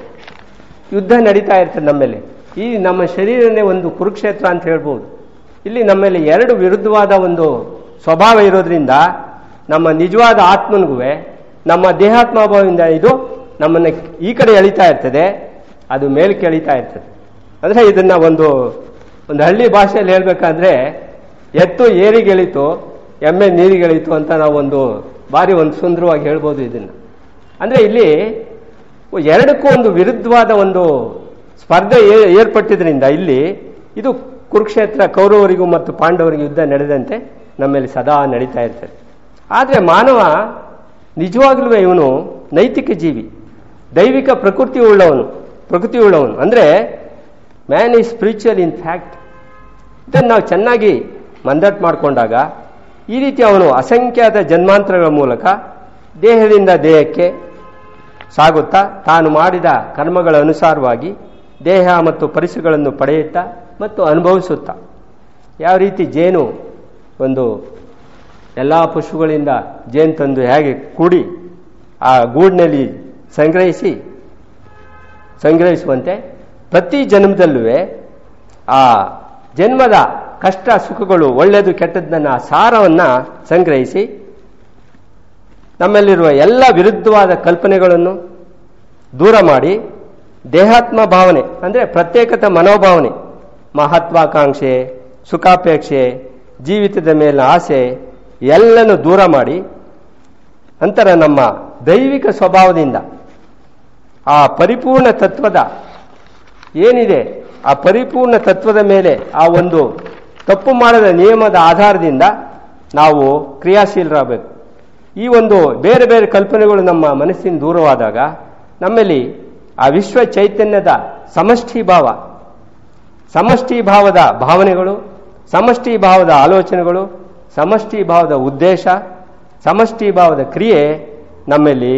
ಯುದ್ಧ ನಡೀತಾ ಇರ್ತದೆ ನಮ್ಮಲ್ಲಿ ಈ ನಮ್ಮ ಶರೀರನೇ ಒಂದು ಕುರುಕ್ಷೇತ್ರ ಅಂತ ಹೇಳ್ಬೋದು ಇಲ್ಲಿ ನಮ್ಮಲ್ಲಿ ಎರಡು ವಿರುದ್ಧವಾದ ಒಂದು ಸ್ವಭಾವ ಇರೋದ್ರಿಂದ ನಮ್ಮ ನಿಜವಾದ ಆತ್ಮನಿಗೂ ನಮ್ಮ ದೇಹಾತ್ಮಭಾವದಿಂದ ಇದು ನಮ್ಮನ್ನು ಈ ಕಡೆ ಎಳಿತಾ ಇರ್ತದೆ ಅದು ಮೇಲಕ್ಕೆ ಎಳಿತಾ ಇರ್ತದೆ ಅಂದರೆ ಇದನ್ನ ಒಂದು ಒಂದು ಹಳ್ಳಿ ಭಾಷೆಯಲ್ಲಿ ಹೇಳ್ಬೇಕಂದ್ರೆ ಎತ್ತು ಏರಿಗೆಳಿತು ಎಮ್ಮೆ ನೀರಿಗೆಳಿತು ಅಂತ ನಾವು ಒಂದು ಭಾರಿ ಒಂದು ಸುಂದರವಾಗಿ ಹೇಳ್ಬೋದು ಇದನ್ನು ಅಂದರೆ ಇಲ್ಲಿ ಎರಡಕ್ಕೂ ಒಂದು ವಿರುದ್ಧವಾದ ಒಂದು ಸ್ಪರ್ಧೆ ಏ- ಏರ್ಪಟ್ಟಿದ್ರಿಂದ ಇಲ್ಲಿ ಇದು ಕುರುಕ್ಷೇತ್ರ ಕೌರವರಿಗೂ ಮತ್ತು ಪಾಂಡವರಿಗೂ ಯುದ್ಧ ನಡೆದಂತೆ ನಮ್ಮಲ್ಲಿ ಸದಾ ನಡೀತಾ ಇರ್ತದೆ ಆದರೆ ಮಾನವ ನಿಜವಾಗ್ಲೂ ಇವನು ನೈತಿಕ ಜೀವಿ ದೈವಿಕ ಪ್ರಕೃತಿ ಉಳ್ಳವನು ಪ್ರಕೃತಿ ಉಳ್ಳವನು ಅಂದರೆ man is spiritual in fact ಇದನ್ನು ನಾವು ಚೆನ್ನಾಗಿ ಮಂದಟ್ ಮಾಡಿಕೊಂಡಾಗ ಈ ರೀತಿ ಅವನು ಅಸಂಖ್ಯಾತ ಜನ್ಮಾಂತರಗಳ ಮೂಲಕ ದೇಹದಿಂದ ದೇಹಕ್ಕೆ ಸಾಗುತ್ತಾ ತಾನು ಮಾಡಿದ ಕರ್ಮಗಳ ಅನುಸಾರವಾಗಿ ದೇಹ ಮತ್ತು ಪರಿಸರಗಳನ್ನು ಪಡೆಯುತ್ತಾ ಮತ್ತು ಅನುಭವಿಸುತ್ತಾ ಯಾವ ರೀತಿ ಜೇನು ಒಂದು ಎಲ್ಲ ಪಶುಗಳಿಂದ ಜೇನು ತಂದು ಹೇಗೆ ಕೂಡಿ ಆ ಗೂಡಿನಲ್ಲಿ ಸಂಗ್ರಹಿಸಿ ಸಂಗ್ರಹಿಸುವಂತೆ ಪ್ರತಿ ಜನ್ಮದಲ್ಲೂ ಆ ಜನ್ಮದ ಕಷ್ಟ ಸುಖಗಳು ಒಳ್ಳೆಯದು ಕೆಟ್ಟದ್ದನ್ನ ಸಾರವನ್ನು ಸಂಗ್ರಹಿಸಿ ನಮ್ಮಲ್ಲಿರುವ ಎಲ್ಲ ವಿರುದ್ಧವಾದ ಕಲ್ಪನೆಗಳನ್ನು ದೂರ ಮಾಡಿ ದೇಹಾತ್ಮ ಭಾವನೆ ಅಂದರೆ ಪ್ರತ್ಯೇಕತೆ ಮನೋಭಾವನೆ ಮಹತ್ವಾಕಾಂಕ್ಷೆ ಸುಖಾಪೇಕ್ಷೆ ಜೀವಿತದ ಮೇಲಿನ ಆಸೆ ಎಲ್ಲನೂ ದೂರ ಮಾಡಿ ನಂತರ ನಮ್ಮ ದೈವಿಕ ಸ್ವಭಾವದಿಂದ ಆ ಪರಿಪೂರ್ಣ ತತ್ವದ ಏನಿದೆ ಆ ಪರಿಪೂರ್ಣ ತತ್ವದ ಮೇಲೆ ಆ ಒಂದು ತಪ್ಪು ಮಾಡದ ನಿಯಮದ ಆಧಾರದಿಂದ ನಾವು ಕ್ರಿಯಾಶೀಲರಾಗಬೇಕು ಈ ಒಂದು ಬೇರೆ ಬೇರೆ ಕಲ್ಪನೆಗಳು ನಮ್ಮ ಮನಸ್ಸಿನ ದೂರವಾದಾಗ ನಮ್ಮಲ್ಲಿ ಆ ವಿಶ್ವ ಚೈತನ್ಯದ ಸಮಷ್ಟಿ ಭಾವ ಸಮಷ್ಟಿ ಭಾವದ ಭಾವನೆಗಳು ಸಮಷ್ಟಿ ಭಾವದ ಆಲೋಚನೆಗಳು ಸಮಷ್ಟಿ ಭಾವದ ಉದ್ದೇಶ ಸಮಷ್ಟಿ ಭಾವದ ಕ್ರಿಯೆ ನಮ್ಮಲ್ಲಿ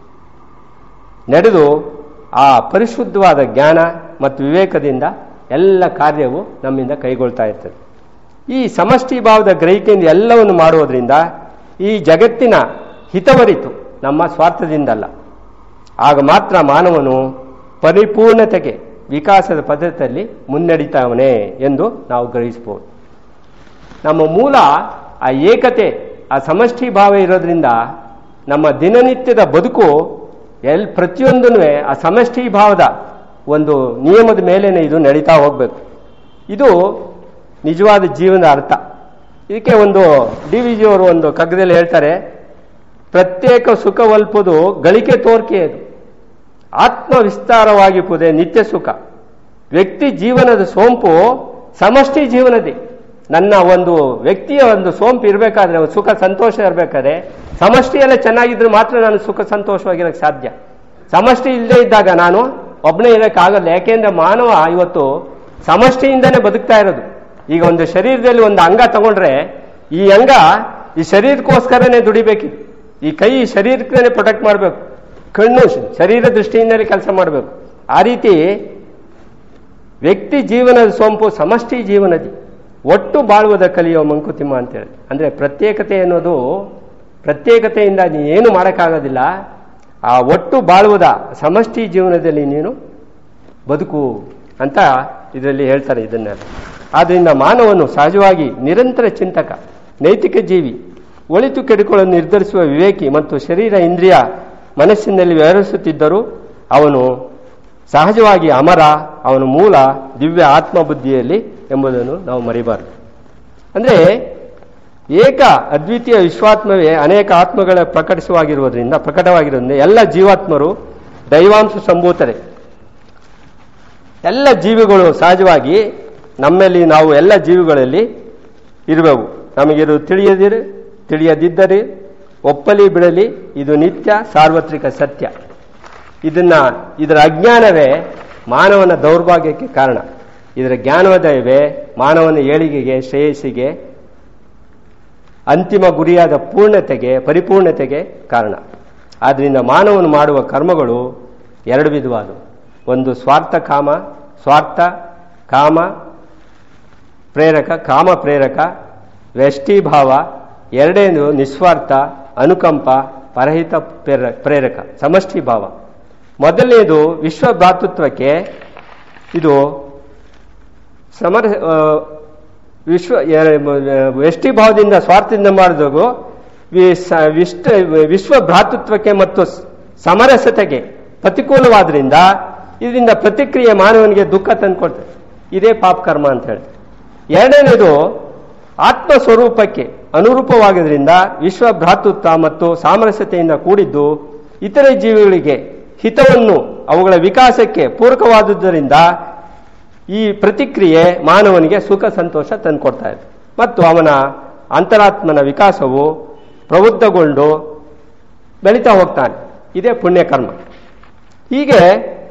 ನಡೆದು ಆ ಪರಿಶುದ್ಧವಾದ ಜ್ಞಾನ ಮತ್ತು ವಿವೇಕದಿಂದ ಎಲ್ಲ ಕಾರ್ಯವು ನಮ್ಮಿಂದ ಕೈಗೊಳ್ತಾ ಇರ್ತದೆ ಈ ಸಮಷ್ಟಿ ಭಾವದ ಗ್ರಹಿಕೆಯಿಂದ ಎಲ್ಲವನ್ನು ಮಾಡುವುದರಿಂದ ಈ ಜಗತ್ತಿನ ಹಿತವರಿತು ನಮ್ಮ ಸ್ವಾರ್ಥದಿಂದಲ್ಲ ಆಗ ಮಾತ್ರ ಮಾನವನು ಪರಿಪೂರ್ಣತೆಗೆ ವಿಕಾಸದ ಪದ್ಧತಿಯಲ್ಲಿ ಮುನ್ನಡೀತಾವನೆ ಎಂದು ನಾವು ಗ್ರಹಿಸಬಹುದು ನಮ್ಮ ಮೂಲ ಆ ಏಕತೆ ಆ ಸಮಷ್ಟಿ ಭಾವ ಇರೋದ್ರಿಂದ ನಮ್ಮ ದಿನನಿತ್ಯದ ಬದುಕು ಎಲ್ ಪ್ರತಿಯೊಂದೂ ಆ ಸಮಷ್ಟಿ ಭಾವದ ಒಂದು ನಿಯಮದ ಮೇಲೇನೆ ಇದು ನಡೀತಾ ಹೋಗಬೇಕು ಇದು ನಿಜವಾದ ಜೀವನದ ಅರ್ಥ ಇದಕ್ಕೆ ಒಂದು ಡಿ ವಿ ಜಿಯವರು ಒಂದು ಕಗ್ಗದಲ್ಲಿ ಹೇಳ್ತಾರೆ ಪ್ರತ್ಯೇಕ ಸುಖವಲ್ಪುದು ಗಳಿಕೆ ತೋರ್ಕೆ ಅದು ಆತ್ಮ ವಿಸ್ತಾರವಾಗಿ ಪುದೆ ನಿತ್ಯ ಸುಖ ವ್ಯಕ್ತಿ ಜೀವನದ ಸೋಂಪು ಸಮಷ್ಟಿ ಜೀವನದೇ ನನ್ನ ಒಂದು ವ್ಯಕ್ತಿಯ ಒಂದು ಸೋಂಪು ಇರಬೇಕಾದ್ರೆ ಸುಖ ಸಂತೋಷ ಇರಬೇಕಾದ್ರೆ ಸಮಷ್ಟಿ ಎಲ್ಲ ಚೆನ್ನಾಗಿದ್ರೆ ಮಾತ್ರ ನಾನು ಸುಖ ಸಂತೋಷವಾಗಿರೋಕ್ಕೆ ಸಾಧ್ಯ ಸಮಷ್ಟಿ ಇಲ್ಲದೆ ಇದ್ದಾಗ ನಾನು ಒಬ್ಬನೇ ಇರೋಕ್ಕಾಗಲ್ಲ ಯಾಕೆಂದ್ರೆ ಮಾನವ ಇವತ್ತು ಸಮಷ್ಟಿಯಿಂದನೇ ಬದುಕ್ತಾ ಇರೋದು ಈಗ ಒಂದು ಶರೀರದಲ್ಲಿ ಒಂದು ಅಂಗ ತಗೊಂಡ್ರೆ ಈ ಅಂಗ ಈ ಶರೀರಕ್ಕೋಸ್ಕರನೇ ದುಡಿಬೇಕಿತ್ತು ಈ ಕೈ ಶರೀರಕ್ಕೇ ಪ್ರೊಟೆಕ್ಟ್ ಮಾಡಬೇಕು ಕಣ್ಣು ಶರೀರ ದೃಷ್ಟಿಯಿಂದಲೇ ಕೆಲಸ ಮಾಡಬೇಕು ಆ ರೀತಿ ವ್ಯಕ್ತಿ ಜೀವನದ ಸೋಂಪು ಸಮಷ್ಟಿ ಜೀವನದಿ ಒಟ್ಟು ಬಾಳುವುದ ಕಲಿಯೋ ಮಂಕುತಿಮ್ಮ ಅಂತೇಳಿ ಅಂದರೆ ಪ್ರತ್ಯೇಕತೆ ಅನ್ನೋದು ಪ್ರತ್ಯೇಕತೆಯಿಂದ ನೀನು ಮಾಡೋಕ್ಕಾಗೋದಿಲ್ಲ ಆ ಒಟ್ಟು ಬಾಳುವುದ ಸಮಷ್ಟಿ ಜೀವನದಲ್ಲಿ ನೀನು ಬದುಕು ಅಂತ ಇದರಲ್ಲಿ ಹೇಳ್ತಾರೆ ಇದನ್ನ ಆದ್ದರಿಂದ ಮಾನವನು ಸಹಜವಾಗಿ ನಿರಂತರ ಚಿಂತಕ ನೈತಿಕ ಜೀವಿ ಒಳಿತು ಕೆಡುಕುಗಳನ್ನು ನಿರ್ಧರಿಸುವ ವಿವೇಕಿ ಮತ್ತು ಶರೀರ ಇಂದ್ರಿಯ ಮನಸ್ಸಿನಲ್ಲಿ ವ್ಯವಹರಿಸುತ್ತಿದ್ದರೂ ಅವನು ಸಹಜವಾಗಿ ಅಮರ ಅವನ ಮೂಲ ದಿವ್ಯ ಆತ್ಮಬುದ್ಧಿಯಲ್ಲಿ ಎಂಬುದನ್ನು ನಾವು ಮರಿಬಾರದು ಅಂದರೆ ಏಕ ಅದ್ವಿತೀಯ ವಿಶ್ವಾತ್ಮವೇ ಅನೇಕ ಆತ್ಮಗಳ ಪ್ರಕಟಿಸುವಾಗಿರುವುದರಿಂದ ಪ್ರಕಟವಾಗಿರುವುದರಿಂದ ಎಲ್ಲ ಜೀವಾತ್ಮರು ದೈವಾಂಶ ಸಂಭೂತರೆ ಎಲ್ಲ ಜೀವಿಗಳು ಸಹಜವಾಗಿ ನಮ್ಮಲ್ಲಿ ನಾವು ಎಲ್ಲ ಜೀವಿಗಳಲ್ಲಿ ಇರುವೆವು ನಮಗಿರು ತಿಳಿಯದಿರು ತಿಳಿಯದಿದ್ದರೆ ಒಪ್ಪಲಿ ಬಿಡಲಿ ಇದು ನಿತ್ಯ ಸಾರ್ವತ್ರಿಕ ಸತ್ಯ ಇದನ್ನ ಇದರ ಅಜ್ಞಾನವೇ ಮಾನವನ ದೌರ್ಭಾಗ್ಯಕ್ಕೆ ಕಾರಣ ಇದರ ಜ್ಞಾನೋದಯವೇ ಮಾನವನ ಏಳಿಗೆಗೆ ಶ್ರೇಯಸ್ಸಿಗೆ ಅಂತಿಮ ಗುರಿಯಾದ ಪೂರ್ಣತೆಗೆ ಪರಿಪೂರ್ಣತೆಗೆ ಕಾರಣ ಆದ್ದರಿಂದ ಮಾನವನು ಮಾಡುವ ಕರ್ಮಗಳು ಎರಡು ವಿಧವಾದವು ಒಂದು ಸ್ವಾರ್ಥ ಕಾಮ ಸ್ವಾರ್ಥ ಕಾಮ ಪ್ರೇರಕ ಕಾಮ ಪ್ರೇರಕ ವ್ಯಷ್ಟಿಭಾವ ಎರಡೇನು ನಿಸ್ವಾರ್ಥ ಅನುಕಂಪ ಪರಹಿತ ಪ್ರೇರ ಪ್ರೇರಕ ಸಮಷ್ಟಿ ಭಾವ ಮೊದಲನೇದು ವಿಶ್ವ ಭ್ರಾತೃತ್ವಕ್ಕೆ ಇದು ಸಮರ ಆ, ವಿಶ್ವ ವ್ಯಷ್ಟಿ ಭಾವದಿಂದ ಸ್ವಾರ್ಥದಿಂದ ಮಾಡಿದಾಗ ವಿಷ್ಟ ವಿಶ್ವ ಭ್ರಾತೃತ್ವಕ್ಕೆ ಮತ್ತು ಸ್- ಸಮರಸತೆಗೆ ಪ್ರತಿಕೂಲವಾದ್ರಿಂದ ಇದರಿಂದ ಪ್ರತಿಕ್ರಿಯೆ ಮಾನವನಿಗೆ ದುಃಖ ತಂದುಕೊಡ್ತದೆ ಇದೇ ಪಾಪ ಕರ್ಮ ಅಂತ ಹೇಳಿ ಎರಡನೇದು ಆತ್ಮ ಸ್ವರೂಪಕ್ಕೆ ಅನುರೂಪವಾಗಿದ್ದರಿಂದ ವಿಶ್ವ ಭ್ರಾತೃತ್ವ ಮತ್ತು ಸಾಮರಸ್ಯತೆಯಿಂದ ಕೂಡಿದ್ದು ಇತರೆ ಜೀವಿಗಳಿಗೆ ಹಿತವನ್ನು ಅವುಗಳ ವಿಕಾಸಕ್ಕೆ ಪೂರಕವಾದುದರಿಂದ ಈ ಪ್ರತಿಕ್ರಿಯೆ ಮಾನವನಿಗೆ ಸುಖ ಸಂತೋಷ ತಂದುಕೊಡ್ತಾ ಇದೆ ಮತ್ತು ಅವನ ಅಂತರಾತ್ಮನ ವಿಕಾಸವು ಪ್ರಬುದ್ಧಗೊಂಡು ಬೆಳೀತಾ ಹೋಗ್ತಾನೆ ಇದೇ ಪುಣ್ಯಕರ್ಮ ಹೀಗೆ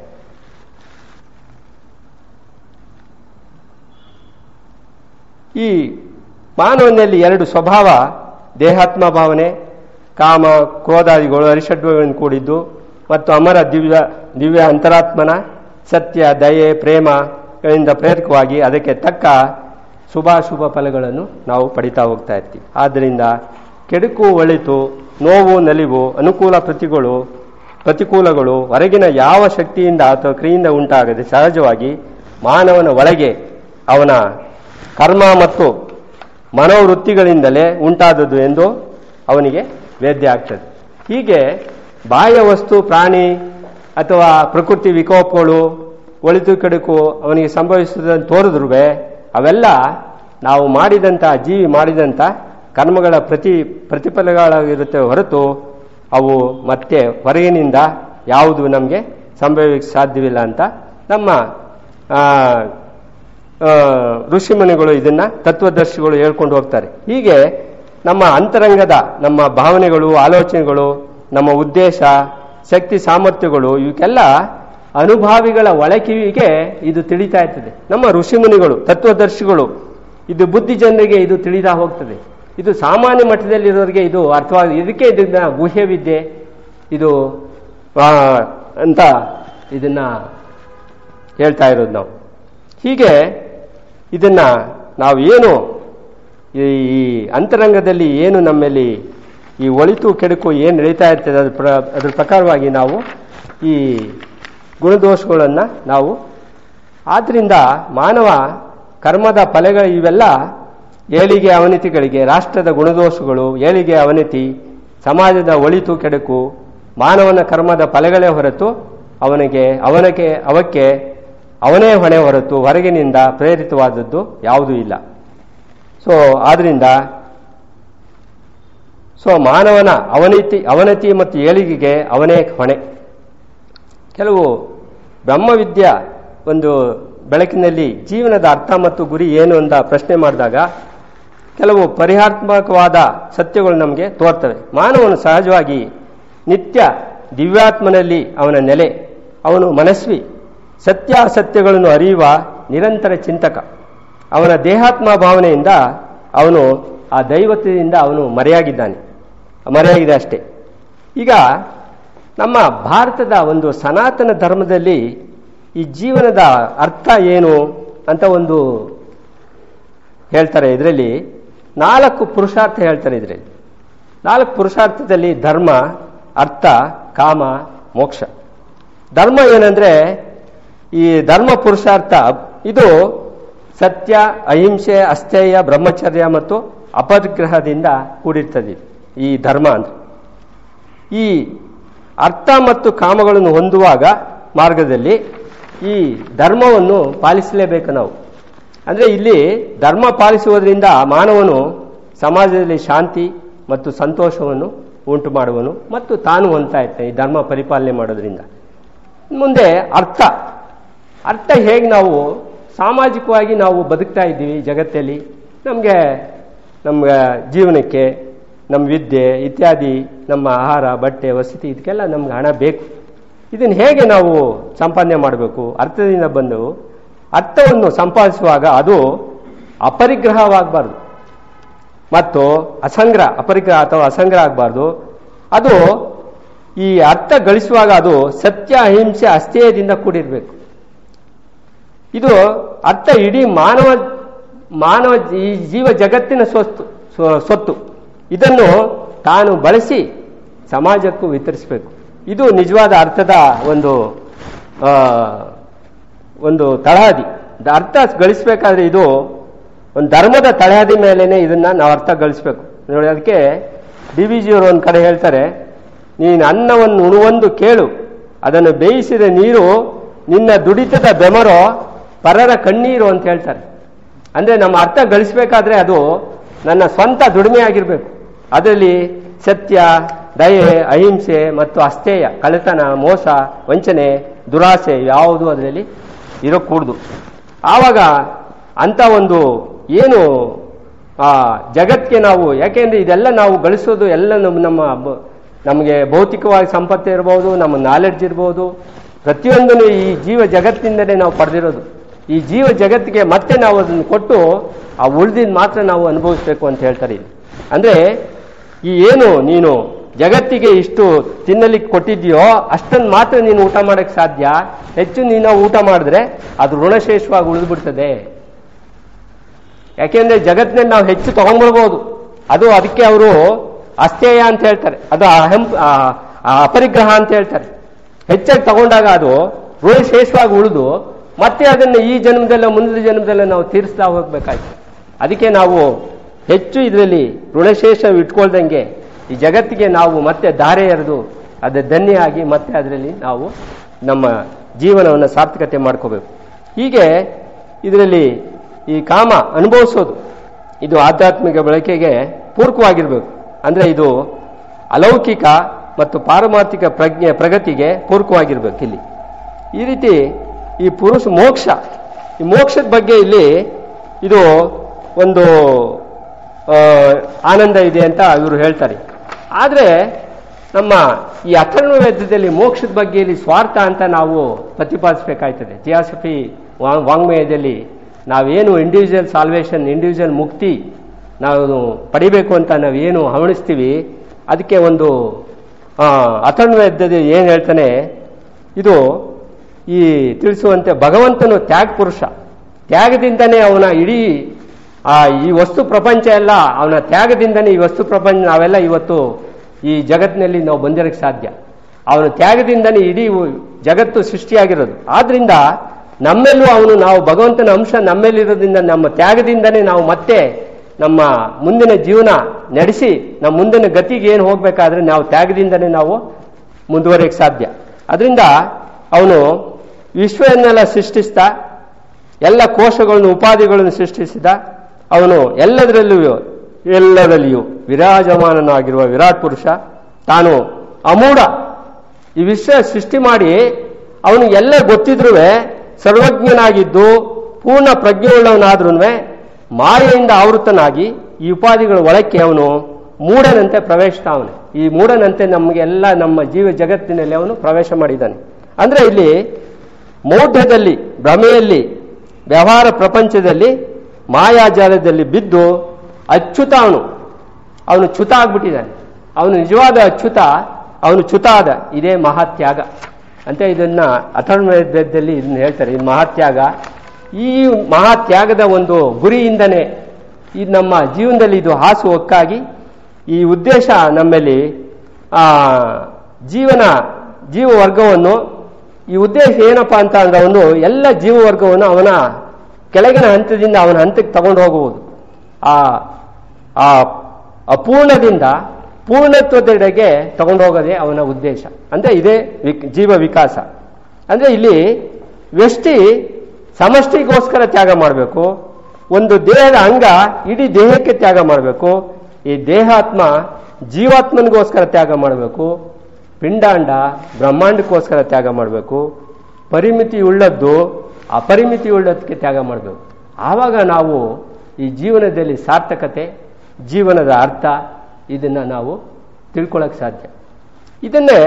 ಈ ಮಾನವನಲ್ಲಿ ಎರಡು ಸ್ವಭಾವ ದೇಹಾತ್ಮ ಭಾವನೆ ಕಾಮ ಕ್ರೋಧಾದಿಗಳು ಅರಿಷಡ್ವಗಳಿಂದ ಕೂಡಿದ್ದು ಮತ್ತು ಅಮರ ದಿವ್ಯ ದಿವ್ಯ ಅಂತರಾತ್ಮನ ಸತ್ಯ ದಯೆ ಪ್ರೇಮಗಳಿಂದ ಪ್ರೇರಕವಾಗಿ ಅದಕ್ಕೆ ತಕ್ಕ ಶುಭಾಶುಭ ಫಲಗಳನ್ನು ನಾವು ಪಡಿತಾ ಹೋಗ್ತಾ ಇರ್ತೀವಿ ಆದ್ದರಿಂದ ಕೆಡುಕು ಒಳಿತು ನೋವು ನಲಿವು ಅನುಕೂಲ ಪ್ರತಿಗಳು ಪ್ರತಿಕೂಲಗಳು ಹೊರಗಿನ ಯಾವ ಶಕ್ತಿಯಿಂದ ಅಥವಾ ಕ್ರಿಯೆಯಿಂದ ಉಂಟಾಗದೆ ಸಹಜವಾಗಿ ಮಾನವನ ಒಳಗೆ ಅವನ ಕರ್ಮ ಮತ್ತು ಮನೋವೃತ್ತಿಗಳಿಂದಲೇ ಉಂಟಾದದ್ದು ಎಂದು ಅವನಿಗೆ ವೇದ್ಯ ಆಗ್ತದೆ ಹೀಗೆ ಬಾಹ್ಯ ವಸ್ತು ಪ್ರಾಣಿ ಅಥವಾ ಪ್ರಕೃತಿ ವಿಕೋಪಗಳು ಒಳಿತು ಕೆಡುಕು ಅವನಿಗೆ ಸಂಭವಿಸುವುದನ್ನು ತೋರಿದ್ರೂ ಅವೆಲ್ಲ ನಾವು ಮಾಡಿದಂಥ ಜೀವಿ ಮಾಡಿದಂಥ ಕರ್ಮಗಳ ಪ್ರತಿ ಪ್ರತಿಫಲಗಳಾಗಿರುತ್ತೆ ಹೊರತು ಅವು ಮತ್ತೆ ಹೊರಗಿನಿಂದ ಯಾವುದು ನಮಗೆ ಸಂಭವಿಸಕ್ಕೆ ಸಾಧ್ಯವಿಲ್ಲ ಅಂತ ನಮ್ಮ ಆ, ಆ, ಋಷಿಮುನಿಗಳು ಇದನ್ನ ತತ್ವದರ್ಶಿಗಳು ಹೇಳ್ಕೊಂಡು ಹೋಗ್ತಾರೆ ಹೀಗೆ ನಮ್ಮ ಅಂತರಂಗದ ನಮ್ಮ ಭಾವನೆಗಳು ಆಲೋಚನೆಗಳು ನಮ್ಮ ಉದ್ದೇಶ ಶಕ್ತಿ ಸಾಮರ್ಥ್ಯಗಳು ಇವಕ್ಕೆಲ್ಲ ಅನುಭಾವಿಗಳ ಒಳಕಿವಿಗೆ ಇದು ತಿಳಿತಾ ಇರ್ತದೆ ನಮ್ಮ ಋಷಿಮುನಿಗಳು ತತ್ವದರ್ಶಿಗಳು ಇದು ಬುದ್ಧಿ ಜನರಿಗೆ ಇದು ತಿಳಿತಾ ಹೋಗ್ತದೆ ಇದು ಸಾಮಾನ್ಯ ಮಟ್ಟದಲ್ಲಿರೋರಿಗೆ ಇದು ಅರ್ಥವಾಗಿ ಇದಕ್ಕೆ ಇದನ್ನ ಗುಹ್ಯ ವಿದ್ಯೆ ಇದು ಆ, ಅಂತ ಇದನ್ನ ಹೇಳ್ತಾ ಇರೋದು ನಾವು ಹೀಗೆ ಇದನ್ನ ನಾವು ಏನು ಈ ಈ ಅಂತರಂಗದಲ್ಲಿ ಏನು ನಮ್ಮಲ್ಲಿ ಈ ಒಳಿತು ಕೆಡುಕು ಏನು ನಡೀತಾ ಇರ್ತದೆ ಅದ್ರ ಪ್ರ ಅದ್ರ ಪ್ರಕಾರವಾಗಿ ನಾವು ಈ ಗುಣದೋಷಗಳನ್ನು ನಾವು ಆದ್ರಿಂದ ಮಾನವ ಕರ್ಮದ ಫಲಗಳು ಇವೆಲ್ಲ ಏಳಿಗೆ ಅವನತಿಗಳಿಗೆ ರಾಷ್ಟ್ರದ ಗುಣದೋಷಗಳು ಏಳಿಗೆ ಅವನತಿ ಸಮಾಜದ ಒಳಿತು ಕೆಡುಕು ಮಾನವನ ಕರ್ಮದ ಫಲಗಳೇ ಹೊರತು ಅವನಿಗೆ ಅವನಿಗೆ ಅವಕ್ಕೆ ಅವನೇ ಹೊಣೆ ಹೊರತು ಹೊರಗಿನಿಂದ ಪ್ರೇರಿತವಾದದ್ದು ಯಾವುದೂ ಇಲ್ಲ ಸೊ ಆದ್ರಿಂದ ಸೊ ಮಾನವನ ಅವನತಿ ಅವನತಿ ಮತ್ತು ಏಳಿಗೆಗೆ ಅವನೇ ಹೊಣೆ ಕೆಲವು ಬ್ರಹ್ಮವಿದ್ಯಾ ಒಂದು ಬೆಳಕಿನಲ್ಲಿ ಜೀವನದ ಅರ್ಥ ಮತ್ತು ಗುರಿ ಏನು ಅಂತ ಪ್ರಶ್ನೆ ಮಾಡಿದಾಗ ಕೆಲವು ಪರಿಹಾತ್ಮಕವಾದ ಸತ್ಯಗಳು ನಮಗೆ ತೋರ್ತವೆ ಮಾನವನು ಸಹಜವಾಗಿ ನಿತ್ಯ ದಿವ್ಯಾತ್ಮನಲ್ಲಿ ಅವನ ನೆಲೆ ಅವನು ಮನಸ್ವಿ ಸತ್ಯಾಸತ್ಯಗಳನ್ನು ಅರಿಯುವ ನಿರಂತರ ಚಿಂತಕ ಅವನ ದೇಹಾತ್ಮ ಭಾವನೆಯಿಂದ ಅವನು ಆ ದೈವತ್ವದಿಂದ ಅವನು ಮರೆಯಾಗಿದ್ದಾನೆ ಮರೆಯಾಗಿದೆ ಅಷ್ಟೇ ಈಗ ನಮ್ಮ ಭಾರತದ ಒಂದು ಸನಾತನ ಧರ್ಮದಲ್ಲಿ ಈ ಜೀವನದ ಅರ್ಥ ಏನು ಅಂತ ಒಂದು ಹೇಳ್ತಾರೆ ಇದರಲ್ಲಿ ನಾಲ್ಕು ಪುರುಷಾರ್ಥ ಹೇಳ್ತಾರೆ ಇದರಲ್ಲಿ ನಾಲ್ಕು ಪುರುಷಾರ್ಥದಲ್ಲಿ ಧರ್ಮ ಅರ್ಥ ಕಾಮ ಮೋಕ್ಷ ಧರ್ಮ ಏನಂದ್ರೆ ಈ ಧರ್ಮ ಪುರುಷಾರ್ಥ ಇದು ಸತ್ಯ ಅಹಿಂಸೆ ಅಸ್ಥೇಯ ಬ್ರಹ್ಮಚರ್ಯ ಮತ್ತು ಅಪರಿಗ್ರಹದಿಂದ ಕೂಡಿರ್ತದೆ ಈ ಧರ್ಮ ಅಂದ್ರೆ ಈ ಅರ್ಥ ಮತ್ತು ಕಾಮಗಳನ್ನು ಹೊಂದುವಾಗ ಮಾರ್ಗದಲ್ಲಿ ಈ ಧರ್ಮವನ್ನು ಪಾಲಿಸಲೇಬೇಕು ನಾವು ಅಂದರೆ ಇಲ್ಲಿ ಧರ್ಮ ಪಾಲಿಸುವುದರಿಂದ ಮಾನವನು ಸಮಾಜದಲ್ಲಿ ಶಾಂತಿ ಮತ್ತು ಸಂತೋಷವನ್ನು ಉಂಟು ಮಾಡುವನು ಮತ್ತು ತಾನು ಹೊಂದ್ತಾ ಇರ್ತಾನೆ ಈ ಧರ್ಮ ಪರಿಪಾಲನೆ ಮಾಡೋದ್ರಿಂದ ಮುಂದೆ ಅರ್ಥ ಅರ್ಥ ಹೇಗೆ ನಾವು ಸಾಮಾಜಿಕವಾಗಿ ನಾವು ಬದುಕ್ತಾ ಇದ್ದೀವಿ ಜಗತ್ತಲ್ಲಿ ನಮಗೆ ನಮ್ಮ ಜೀವನಕ್ಕೆ ನಮ್ಮ ವಿದ್ಯೆ ಇತ್ಯಾದಿ ನಮ್ಮ ಆಹಾರ ಬಟ್ಟೆ ವಸತಿ ಇದಕ್ಕೆಲ್ಲ ನಮ್ಗೆ ಹಣ ಬೇಕು ಇದನ್ನು ಹೇಗೆ ನಾವು ಸಂಪಾದನೆ ಮಾಡಬೇಕು ಅರ್ಥದಿಂದ ಬಂದು ಅರ್ಥವನ್ನು ಸಂಪಾದಿಸುವಾಗ ಅದು ಅಪರಿಗ್ರಹವಾಗಬಾರ್ದು ಮತ್ತು ಅಸಂಗ್ರಹ ಅಪರಿಗ್ರಹ ಅಥವಾ ಅಸಂಗ್ರಹ ಆಗಬಾರ್ದು ಅದು ಈ ಅರ್ಥ ಗಳಿಸುವಾಗ ಅದು ಸತ್ಯ ಅಹಿಂಸೆ ಅಸ್ಥೇಯದಿಂದ ಕೂಡಿರಬೇಕು ಇದು ಅರ್ಥ ಇಡೀ ಮಾನವ ಮಾನವ ಈ ಜೀವ ಜಗತ್ತಿನ ಸ್ವತ್ತು ಸ್ವ- ಸ್ವತ್ತು ಇದನ್ನು ತಾನು ಬಳಸಿ ಸಮಾಜಕ್ಕೂ ವಿತರಿಸಬೇಕು ಇದು ನಿಜವಾದ ಅರ್ಥದ ಒಂದು ಆ, ಒಂದು ತಳಹದಿ ದ- ಅರ್ಥ ಗಳಿಸಬೇಕಾದ್ರೆ ಇದು ಒಂದು ಧರ್ಮದ ತಳಹದಿ ಮೇಲೇನೆ ಇದನ್ನ ನಾವು ಅರ್ಥ ಗಳಿಸ್ಬೇಕು ನೋಡಿ ಅದಕ್ಕೆ ಡಿ ವಿ ಜಿಯವರು ಒಂದು ಕಡೆ ಹೇಳ್ತಾರೆ ನೀನು ಅನ್ನವನ್ನು ಉಣುವೊಂದು ಕೇಳು ಅದನ್ನು ಬೇಯಿಸಿದ ನೀರು ನಿನ್ನ ದುಡಿತದ ಬೆಮರೋ ಪರರ ಕಣ್ಣೀರು ಅಂತ ಹೇಳ್ತಾರೆ ಅಂದ್ರೆ ನಮ್ಮ ಅರ್ಥ ಗಳಿಸ್ಬೇಕಾದ್ರೆ ಅದು ನನ್ನ ಸ್ವಂತ ದುಡಿಮೆ ಆಗಿರಬೇಕು ಅದರಲ್ಲಿ ಸತ್ಯ ದಯೆ ಅಹಿಂಸೆ ಮತ್ತು ಅಸ್ಥೇಯ ಕಳೆತನ ಮೋಸ ವಂಚನೆ ದುರಾಸೆ ಯಾವುದು ಅದರಲ್ಲಿ ಇರಕೂಡ್ದು ಆವಾಗ ಅಂತ ಒಂದು ಏನು ಆ ಜಗತ್ತಿಗೆ ನಾವು ಯಾಕೆಂದ್ರೆ ಇದೆಲ್ಲ ನಾವು ಗಳಿಸೋದು ಎಲ್ಲ ನಮ್ಮ ನಮ್ಮ ಬ- ನಮಗೆ ಭೌತಿಕವಾಗಿ ಸಂಪತ್ತು ಇರ್ಬೋದು ನಮ್ಮ ನಾಲೆಡ್ಜ್ ಇರ್ಬೋದು ಪ್ರತಿಯೊಂದನ್ನು ಈ ಜೀವ ಜಗತ್ತಿನಿಂದಲೇ ನಾವು ಪಡೆದಿರೋದು ಈ ಜೀವ ಜಗತ್ತಿಗೆ ಮತ್ತೆ ನಾವು ಅದನ್ನು ಕೊಟ್ಟು ಆ ಉಳಿದಿದ್ದು ಮಾತ್ರ ನಾವು ಅನುಭವಿಸ್ಬೇಕು ಅಂತ ಹೇಳ್ತಾರೆ ಇಲ್ಲಿ ಅಂದ್ರೆ ಈ ಏನು ನೀನು ಜಗತ್ತಿಗೆ ಇಷ್ಟು ತಿನ್ನಲಿಕ್ಕೆ ಕೊಟ್ಟಿದ್ಯೋ ಅಷ್ಟನ್ನು ಮಾತ್ರ ನೀನು ಊಟ ಮಾಡಕ್ಕೆ ಸಾಧ್ಯ ಹೆಚ್ಚು ನೀನು ಊಟ ಮಾಡಿದ್ರೆ ಅದು ಋಣಶೇಷವಾಗಿ ಉಳಿದ್ಬಿಡ್ತದೆ ಯಾಕೆಂದ್ರೆ ಜಗತ್ತಿನಲ್ಲಿ ನಾವು ಹೆಚ್ಚು ತಗೊಂಡ್ಬರ್ಬೋದು ಅದು ಅದಕ್ಕೆ ಅವರು ಅಸ್ಥೇಯ ಅಂತ ಹೇಳ್ತಾರೆ ಅದು ಅಹಂ ಆ, ಆ ಅಪರಿಗ್ರಹ ಅಂತ ಹೇಳ್ತಾರೆ ಹೆಚ್ಚಾಗಿ ತಗೊಂಡಾಗ ಅದು ಋಣಶೇಷವಾಗಿ ಉಳಿದು ಮತ್ತೆ ಅದನ್ನು ಈ ಜನ್ಮದಲ್ಲ ಮುಂದಿನ ಜನ್ಮದಲ್ಲ ನಾವು ತೀರಿಸ್ತಾ ಹೋಗ್ಬೇಕಾಯ್ತು ಅದಕ್ಕೆ ನಾವು ಹೆಚ್ಚು ಇದರಲ್ಲಿ ಋಣಶೇಷ ಇಟ್ಕೊಳ್ದಂಗೆ ಈ ಜಗತ್ತಿಗೆ ನಾವು ಮತ್ತೆ ದಾರೆ ಎರೆದು ಅದು ಧನ್ಯ ಆಗಿ ಮತ್ತೆ ಅದರಲ್ಲಿ ನಾವು ನಮ್ಮ ಜೀವನವನ್ನು ಸಾರ್ಥಕತೆ ಮಾಡ್ಕೋಬೇಕು ಹೀಗೆ ಇದರಲ್ಲಿ ಈ ಕಾಮ ಅನುಭವಿಸೋದು ಇದು ಆಧ್ಯಾತ್ಮಿಕ ಬಳಕೆಗೆ ಪೂರಕವಾಗಿರ್ಬೇಕು ಅಂದ್ರೆ ಇದು ಅಲೌಕಿಕ ಮತ್ತು ಪಾರಮಾರ್ಥಿಕ ಪ್ರಜ್ಞೆ ಪ್ರಗತಿಗೆ ಪೂರಕವಾಗಿರ್ಬೇಕು ಇಲ್ಲಿ ಈ ರೀತಿ ಈ ಪುರುಷ ಮೋಕ್ಷ ಈ ಮೋಕ್ಷದ ಬಗ್ಗೆ ಇಲ್ಲಿ ಇದು ಒಂದು ಆ, ಆನಂದ ಇದೆ ಅಂತ ಇವರು ಹೇಳ್ತಾರೆ ಆದರೆ ನಮ್ಮ ಈ ಅಥರ್ವ ವೇದದಲ್ಲಿ ಮೋಕ್ಷದ ಬಗ್ಗೆ ಇಲ್ಲಿ ಸ್ವಾರ್ಥ ಅಂತ ನಾವು ಪ್ರತಿಪಾದಿಸಬೇಕಾಯ್ತದೆ ಜಿಯಾಸಫಿ ವಾಂಗ್ಮಯದಲ್ಲಿ ನಾವೇನು ಇಂಡಿವಿಜುವಲ್ ಸಾಲ್ವೇಷನ್ ಇಂಡಿವಿಜುವಲ್ ಮುಕ್ತಿ ನಾವು ಪಡಿಬೇಕು ಅಂತ ನಾವೇನು ಹವಣಿಸ್ತೀವಿ ಅದಕ್ಕೆ ಒಂದು ಅಥರ್ವವೇದದಲ್ಲಿ ಏನು ಹೇಳ್ತಾನೆ ಇದು ಈ ತಿಳಿಸುವಂತೆ ಭಗವಂತನು ತ್ಯಾಗ ಪುರುಷ ತ್ಯಾಗದಿಂದನೇ ಅವನ ಇಡೀ ಆ ಈ ವಸ್ತು ಪ್ರಪಂಚ ಎಲ್ಲ ಅವನ ತ್ಯಾಗದಿಂದನೇ ಈ ವಸ್ತು ಪ್ರಪಂಚ ನಾವೆಲ್ಲ ಇವತ್ತು ಈ ಜಗತ್ತಿನಲ್ಲಿ ನಾವು ಬಂದಿರಕ್ಕೆ ಸಾಧ್ಯ ಅವನ ತ್ಯಾಗದಿಂದನೇ ಇಡೀ ಉ- ಜಗತ್ತು ಸೃಷ್ಟಿಯಾಗಿರೋದು ಆದ್ರಿಂದ ನಮ್ಮೆಲ್ಲೂ ಅವನು ನಾವು ಭಗವಂತನ ಅಂಶ ನಮ್ಮೆಲ್ಲಿರೋದ್ರಿಂದ ನಮ್ಮ ತ್ಯಾಗದಿಂದನೇ ನಾವು ಮತ್ತೆ ನಮ್ಮ ಮುಂದಿನ ಜೀವನ ನಡೆಸಿ ನಮ್ಮ ಮುಂದಿನ ಗತಿಗೆ ಏನು ಹೋಗ್ಬೇಕಾದ್ರೆ ನಾವು ತ್ಯಾಗದಿಂದನೇ ನಾವು ಮುಂದುವರಿಯಕ್ಕೆ ಸಾಧ್ಯ ಅದರಿಂದ ಅವನು ವಿಶ್ವವನ್ನೆಲ್ಲ ಸೃಷ್ಟಿಸ್ತಾ ಎಲ್ಲ ಕೋಶಗಳನ್ನು ಉಪಾಧಿಗಳನ್ನು ಸೃಷ್ಟಿಸಿದ ಅವನು ಎಲ್ಲದರಲ್ಲಿಯೂ ಎಲ್ಲದಲ್ಲಿಯೂ ವಿರಾಜಮಾನನಾಗಿರುವ ವಿರಾಟ್ ಪುರುಷ ತಾನು ಅಮೂಢ ಈ ವಿಶ್ವ ಸೃಷ್ಟಿ ಮಾಡಿ ಅವನು ಎಲ್ಲ ಗೊತ್ತಿದ್ರೂ ಸರ್ವಜ್ಞನಾಗಿದ್ದು ಪೂರ್ಣ ಪ್ರಜ್ಞೆಯುಳ್ಳವನಾದ್ರೂ ಮಾಯೆಯಿಂದ ಆವೃತನಾಗಿ ಈ ಉಪಾಧಿಗಳ ಒಳಕ್ಕೆ ಅವನು ಮೂಢನಂತೆ ಪ್ರವೇಶಿಸ್ತಾ ಅವನು ಈ ಮೂಢನಂತೆ ನಮಗೆಲ್ಲ ನಮ್ಮ ಜೀವ ಜಗತ್ತಿನಲ್ಲಿ ಅವನು ಪ್ರವೇಶ ಮಾಡಿದ್ದಾನೆ ಅಂದ್ರೆ ಇಲ್ಲಿ ಮೌಢ್ಯದಲ್ಲಿ ಭ್ರಮೆಯಲ್ಲಿ ವ್ಯವಹಾರ ಪ್ರಪಂಚದಲ್ಲಿ ಮಾಯಾಜಾಲದಲ್ಲಿ ಬಿದ್ದು ಅಚ್ಯುತ ಅವನು ಅವನು ಚ್ಯುತ ಆಗ್ಬಿಟ್ಟಿದ್ದಾನೆ ಅವನು ನಿಜವಾದ ಅಚ್ಯುತ ಅವನು ಚ್ಯುತ ಆದ ಇದೇ ಮಹಾತ್ಯಾಗ ಅಂತ ಇದನ್ನ ಅಥರ್ವವೇದದಲ್ಲಿ ಇದನ್ನ ಹೇಳ್ತಾರೆ ಇದು ಮಹಾತ್ಯಾಗ ಈ ಮಹಾತ್ಯಾಗದ ಒಂದು ಗುರಿಯಿಂದನೇ ಇದು ನಮ್ಮ ಜೀವನದಲ್ಲಿ ಇದು ಹಾಸು ಒಕ್ಕಾಗಿ ಈ ಉದ್ದೇಶ ನಮ್ಮಲ್ಲಿ ಆ ಜೀವನ ಜೀವ ವರ್ಗವನ್ನು ಈ ಉದ್ದೇಶ ಏನಪ್ಪಾ ಅಂತ ಅಂದ್ರೆ ಅವನು ಎಲ್ಲ ಜೀವ ವರ್ಗವನ್ನು ಅವನ ಕೆಳಗಿನ ಹಂತದಿಂದ ಅವನ ಹಂತಕ್ಕೆ ತಗೊಂಡು ಹೋಗುವುದು ಆ ಆ ಅಪೂರ್ಣದಿಂದ ಪೂರ್ಣತ್ವದೆಡೆಗೆ ತಗೊಂಡು ಹೋಗೋದೇ ಅವನ ಉದ್ದೇಶ ಅಂದ್ರೆ ಇದೇ ವಿಕ್- ಜೀವ ವಿಕಾಸ ಅಂದ್ರೆ ಇಲ್ಲಿ ವ್ಯಷ್ಟಿ ಸಮಷ್ಟಿಗೋಸ್ಕರ ತ್ಯಾಗ ಮಾಡಬೇಕು ಒಂದು ದೇಹದ ಅಂಗ ಇಡೀ ದೇಹಕ್ಕೆ ತ್ಯಾಗ ಮಾಡಬೇಕು ಈ ದೇಹಾತ್ಮ ಜೀವಾತ್ಮನಿಗೋಸ್ಕರ ತ್ಯಾಗ ಮಾಡಬೇಕು ಪಿಂಡಾಂಡ ಬ್ರಹ್ಮಾಂಡಕ್ಕೋಸ್ಕರ ತ್ಯಾಗ ಮಾಡಬೇಕು ಪರಿಮಿತಿ ಉಳ್ಳದ್ದು ಅಪರಿಮಿತಿ ಉಳ್ಳದಕ್ಕೆ ತ್ಯಾಗ ಮಾಡಬೇಕು ಆವಾಗ ನಾವು ಈ ಜೀವನದಲ್ಲಿ ಸಾರ್ಥಕತೆ ಜೀವನದ ಅರ್ಥ ಇದನ್ನ ನಾವು ತಿಳ್ಕೊಳ್ಳೋಕೆ ಸಾಧ್ಯ ಇದನ್ನೇ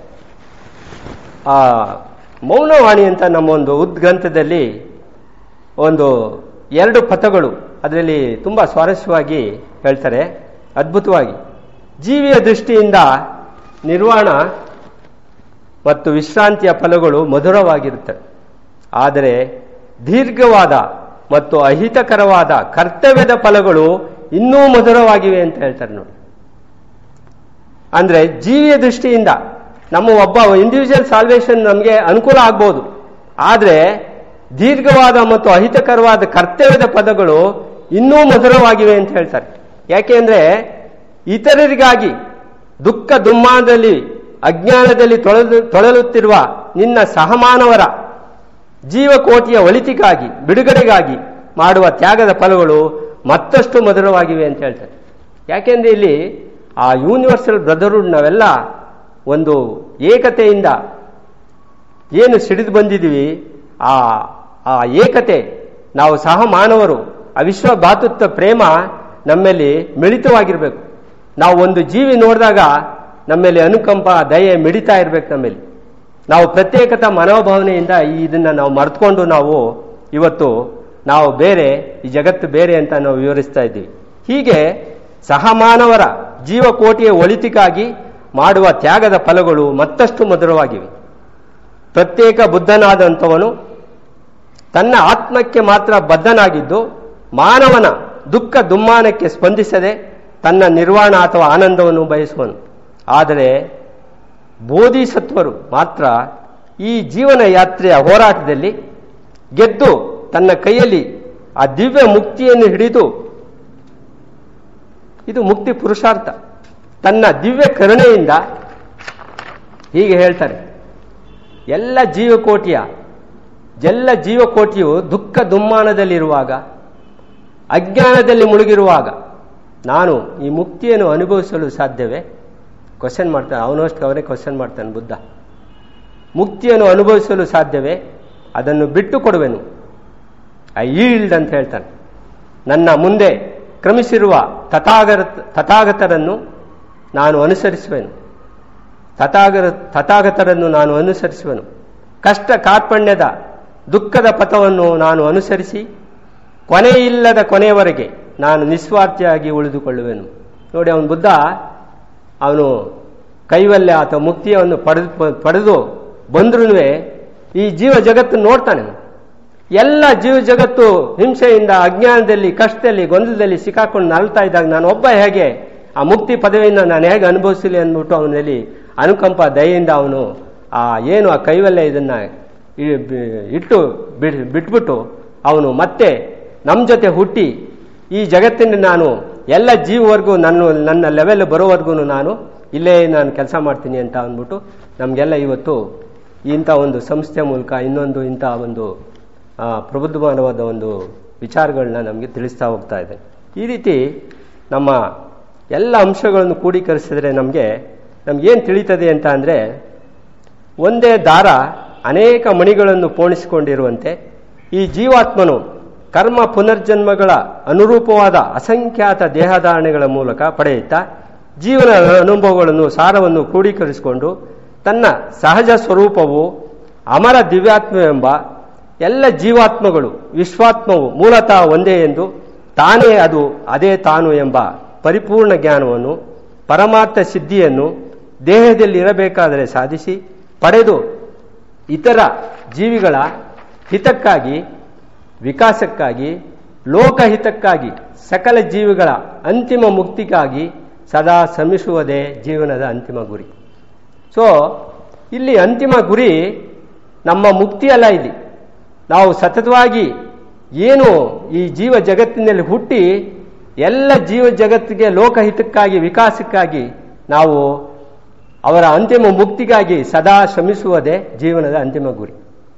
ಆ ಮೌನವಾಣಿ ಅಂತ ನಮ್ಮ ಒಂದು ಉದ್ಗ್ರಂಥದಲ್ಲಿ ಒಂದು ಎರಡು ಪಥಗಳು ಅದರಲ್ಲಿ ತುಂಬ ಸ್ವಾರಸ್ಯವಾಗಿ ಹೇಳ್ತಾರೆ ಅದ್ಭುತವಾಗಿ ಜೀವಿಯ ದೃಷ್ಟಿಯಿಂದ ನಿರ್ವಾಣ ಮತ್ತು ವಿಶ್ರಾಂತಿಯ ಫಲಗಳು ಮಧುರವಾಗಿರುತ್ತವೆ ಆದರೆ ದೀರ್ಘವಾದ ಮತ್ತು ಅಹಿತಕರವಾದ ಕರ್ತವ್ಯದ ಫಲಗಳು ಇನ್ನೂ ಮಧುರವಾಗಿವೆ ಅಂತ ಹೇಳ್ತಾರೆ ನೋಡಿ ಅಂದ್ರೆ ಜೀವಿಯ ದೃಷ್ಟಿಯಿಂದ ನಮ್ಮ ಒಬ್ಬ ಇಂಡಿವಿಜುವಲ್ ಸಾಲ್ವೇಷನ್ ನಮಗೆ ಅನುಕೂಲ ಆಗ್ಬೋದು ಆದರೆ ದೀರ್ಘವಾದ ಮತ್ತು ಅಹಿತಕರವಾದ ಕರ್ತವ್ಯದ ಪದಗಳು ಇನ್ನೂ ಮಧುರವಾಗಿವೆ ಅಂತ ಹೇಳ್ತಾರೆ ಯಾಕೆಂದ್ರೆ ಇತರರಿಗಾಗಿ ದುಃಖ ದುಮ್ಮಾನದಲ್ಲಿ ಅಜ್ಞಾನದಲ್ಲಿ ತೊಳೆದು ತೊಳಲುತ್ತಿರುವ ನಿನ್ನ ಸಹಮಾನವರ ಜೀವಕೋಟಿಯ ಒಳಿತಿಗಾಗಿ ಬಿಡುಗಡೆಗಾಗಿ ಮಾಡುವ ತ್ಯಾಗದ ಫಲಗಳು ಮತ್ತಷ್ಟು ಮಧುರವಾಗಿವೆ ಅಂತ ಹೇಳ್ತಾರೆ ಯಾಕೆಂದ್ರೆ ಇಲ್ಲಿ ಆ ಯೂನಿವರ್ಸಲ್ ಬ್ರದರ್ಹುಡ್ ನಾವೆಲ್ಲ ಒಂದು ಏಕತೆಯಿಂದ ಏನು ಸಿಡಿದು ಬಂದಿದ್ದೀವಿ ಆ ಆ ಏಕತೆ ನಾವು ಸಹ ಮಾನವರು ಆ ವಿಶ್ವ ಭಾತೃತ್ವ ಪ್ರೇಮ ನಮ್ಮಲ್ಲಿ ಮಿಳಿತವಾಗಿರ್ಬೇಕು ನಾವು ಒಂದು ಜೀವಿ ನೋಡಿದಾಗ ನಮ್ಮಲ್ಲಿ ಅನುಕಂಪ ದಯೆ ಮಿಡಿತಾ ಇರ್ಬೇಕು ನಮ್ಮಲ್ಲಿ ನಾವು ಪ್ರತ್ಯೇಕತಾ ಮನೋಭಾವನೆಯಿಂದ ಈ ಇದನ್ನ ನಾವು ಮರೆತುಕೊಂಡು ನಾವು ಇವತ್ತು ನಾವು ಬೇರೆ ಈ ಜಗತ್ತು ಬೇರೆ ಅಂತ ನಾವು ವಿವರಿಸ್ತಾ ಇದ್ದೀವಿ ಹೀಗೆ ಸಹಮಾನವರ ಜೀವಕೋಟಿಯ ಒಳಿತಿಗಾಗಿ ಮಾಡುವ ತ್ಯಾಗದ ಫಲಗಳು ಮತ್ತಷ್ಟು ಮಧುರವಾಗಿವೆ ಪ್ರತ್ಯೇಕ ಬುದ್ಧನಾದಂಥವನು ತನ್ನ ಆತ್ಮಕ್ಕೆ ಮಾತ್ರ ಬದ್ಧನಾಗಿದ್ದು ಮಾನವನ ದುಃಖ ದುಮ್ಮಾನಕ್ಕೆ ಸ್ಪಂದಿಸದೆ ತನ್ನ ನಿರ್ವಾಣ ಅಥವಾ ಆನಂದವನ್ನು ಬಯಸುವನು ಆದರೆ ಬೋಧಿಸತ್ವರು ಮಾತ್ರ ಈ ಜೀವನ ಯಾತ್ರೆಯ ಹೋರಾಟದಲ್ಲಿ ಗೆದ್ದು ತನ್ನ ಕೈಯಲ್ಲಿ ಆ ದಿವ್ಯ ಮುಕ್ತಿಯನ್ನು ಹಿಡಿದು ಇದು ಮುಕ್ತಿ ಪುರುಷಾರ್ಥ ತನ್ನ ದಿವ್ಯ ಕರುಣೆಯಿಂದ ಹೀಗೆ ಹೇಳ್ತಾರೆ ಎಲ್ಲ ಜೀವಕೋಟಿಯ ಎಲ್ಲ ಜೀವಕೋಟಿಯು ದುಃಖ ದುಮ್ಮಾನದಲ್ಲಿರುವಾಗ ಅಜ್ಞಾನದಲ್ಲಿ ಮುಳುಗಿರುವಾಗ ನಾನು ಈ ಮುಕ್ತಿಯನ್ನು ಅನುಭವಿಸಲು ಸಾಧ್ಯವೇ ಕ್ವಶನ್ ಮಾಡ್ತಾನೆ ಅವನಷ್ಟು ಅವನೇ ಕ್ವಶನ್ ಮಾಡ್ತಾನೆ ಬುದ್ಧ ಮುಕ್ತಿಯನ್ನು ಅನುಭವಿಸಲು ಸಾಧ್ಯವೇ ಅದನ್ನು ಬಿಟ್ಟು ಕೊಡುವೆನು ಐ ಈಲ್ಡ್ ಅಂತ ಹೇಳ್ತಾನೆ ನನ್ನ ಮುಂದೆ ಕ್ರಮಿಸಿರುವ ತಥಾಗರ ತಥಾಗತರನ್ನು ನಾನು ಅನುಸರಿಸುವೆನು ತಥಾಗರ ತಥಾಗತರನ್ನು ನಾನು ಅನುಸರಿಸುವೆನು ಕಷ್ಟ ಕಾರ್ಪಣ್ಯದ ದುಃಖದ ಪಥವನ್ನು ನಾನು ಅನುಸರಿಸಿ ಕೊನೆಯಿಲ್ಲದ ಕೊನೆಯವರೆಗೆ ನಾನು ನಿಸ್ವಾರ್ಥಿಯಾಗಿ ಉಳಿದುಕೊಳ್ಳುವೆನು ನೋಡಿ ಅವನು ಬುದ್ಧ ಅವನು ಕೈವಲ್ಯ ಅಥವಾ ಮುಕ್ತಿಯನ್ನು ಪಡೆದು ಪಡೆದು ಬಂದ್ರೂ ಈ ಜೀವ ಜಗತ್ತು ನೋಡ್ತಾನೆ ಎಲ್ಲ ಜೀವ ಜಗತ್ತು ಹಿಂಸೆಯಿಂದ ಅಜ್ಞಾನದಲ್ಲಿ ಕಷ್ಟದಲ್ಲಿ ಗೊಂದಲದಲ್ಲಿ ಸಿಕ್ಕಾಕೊಂಡು ನಲ್ತಾ ಇದ್ದಾಗ ನಾನು ಒಬ್ಬ ಹೇಗೆ ಆ ಮುಕ್ತಿ ಪದವಿಯನ್ನು ನಾನು ಹೇಗೆ ಅನುಭವಿಸಲಿ ಅಂದ್ಬಿಟ್ಟು ಅವನಲ್ಲಿ ಅನುಕಂಪ ದಯೆಯಿಂದ ಅವನು ಆ ಏನು ಆ ಕೈವಲ್ಯ ಇದನ್ನ ಇ- ಬಿ- ಇಟ್ಟು ಬಿಡ್ ಬಿಟ್ಬಿಟ್ಟು ಅವನು ಮತ್ತೆ ನಮ್ಮ ಜೊತೆ ಹುಟ್ಟಿ ಈ ಜಗತ್ತಿನ ನಾನು ಎಲ್ಲ ಜೀವವರೆಗೂ ನನ್ನ ನನ್ನ ಲೆವೆಲ್ ಬರೋವರೆಗೂ ನಾನು ಇಲ್ಲೇ ನಾನು ಕೆಲಸ ಮಾಡ್ತೀನಿ ಅಂತ ಅಂದ್ಬಿಟ್ಟು ನಮಗೆಲ್ಲ ಇವತ್ತು ಇಂಥ ಒಂದು ಸಂಸ್ಥೆ ಮೂಲಕ ಇನ್ನೊಂದು ಇಂಥ ಒಂದು ಆ, ಪ್ರಬುದ್ಧಮಾನವಾದ ಒಂದು ವಿಚಾರಗಳನ್ನ ನಮಗೆ ತಿಳಿಸ್ತಾ ಹೋಗ್ತಾ ಇದೆ ಈ ರೀತಿ ನಮ್ಮ ಎಲ್ಲ ಅಂಶಗಳನ್ನು ಕೂಡೀಕರಿಸಿದ್ರೆ ನಮಗೆ ನಮಗೇನು ತಿಳಿತದೆ ಅಂತ ಅಂದರೆ ಒಂದೇ ದಾರ ಅನೇಕ ಮಣಿಗಳನ್ನು ಪೋಣಿಸಿಕೊಂಡಿರುವಂತೆ ಈ ಜೀವಾತ್ಮನು ಕರ್ಮ ಪುನರ್ಜನ್ಮಗಳ ಅನುರೂಪವಾದ ಅಸಂಖ್ಯಾತ ದೇಹಧಾರಣೆಗಳ ಮೂಲಕ ಪಡೆಯುತ್ತಾ ಜೀವನ ಅನುಭವಗಳನ್ನು ಸಾರವನ್ನು ಕ್ರೋಢೀಕರಿಸಿಕೊಂಡು ತನ್ನ ಸಹಜ ಸ್ವರೂಪವು ಅಮರ ದಿವ್ಯಾತ್ಮವೆಂಬ ಎಲ್ಲ ಜೀವಾತ್ಮಗಳು ವಿಶ್ವಾತ್ಮವು ಮೂಲತಃ ಒಂದೇ ಎಂದು ತಾನೇ ಅದು ಅದೇ ತಾನು ಎಂಬ ಪರಿಪೂರ್ಣ ಜ್ಞಾನವನ್ನು ಪರಮಾರ್ಥ ಸಿದ್ಧಿಯನ್ನು ದೇಹದಲ್ಲಿ ಇರಬೇಕಾದರೆ ಸಾಧಿಸಿ ಪಡೆದು ಇತರ ಜೀವಿಗಳ ಹಿತಕ್ಕಾಗಿ ವಿಕಾಸಕ್ಕಾಗಿ ಲೋಕಹಿತಕ್ಕಾಗಿ ಸಕಲ ಜೀವಿಗಳ ಅಂತಿಮ ಮುಕ್ತಿಗಾಗಿ ಸದಾ ಶ್ರಮಿಸುವುದೇ ಜೀವನದ ಅಂತಿಮ ಗುರಿ ಸೊ ಇಲ್ಲಿ ಅಂತಿಮ ಗುರಿ ನಮ್ಮ ಮುಕ್ತಿ ಅಲ್ಲ ಇಲ್ಲಿ ನಾವು ಸತತವಾಗಿ ಏನು ಈ ಜೀವ ಜಗತ್ತಿನಲ್ಲಿ ಹುಟ್ಟಿ ಎಲ್ಲ ಜೀವ ಜಗತ್ತಿಗೆ ಲೋಕಹಿತಕ್ಕಾಗಿ ವಿಕಾಸಕ್ಕಾಗಿ ನಾವು ಅವರ ಅಂತಿಮ ಮುಕ್ತಿಗಾಗಿ ಸದಾ ಶ್ರಮಿಸುವುದೇ ಜೀವನದ ಅಂತಿಮ ಗುರಿ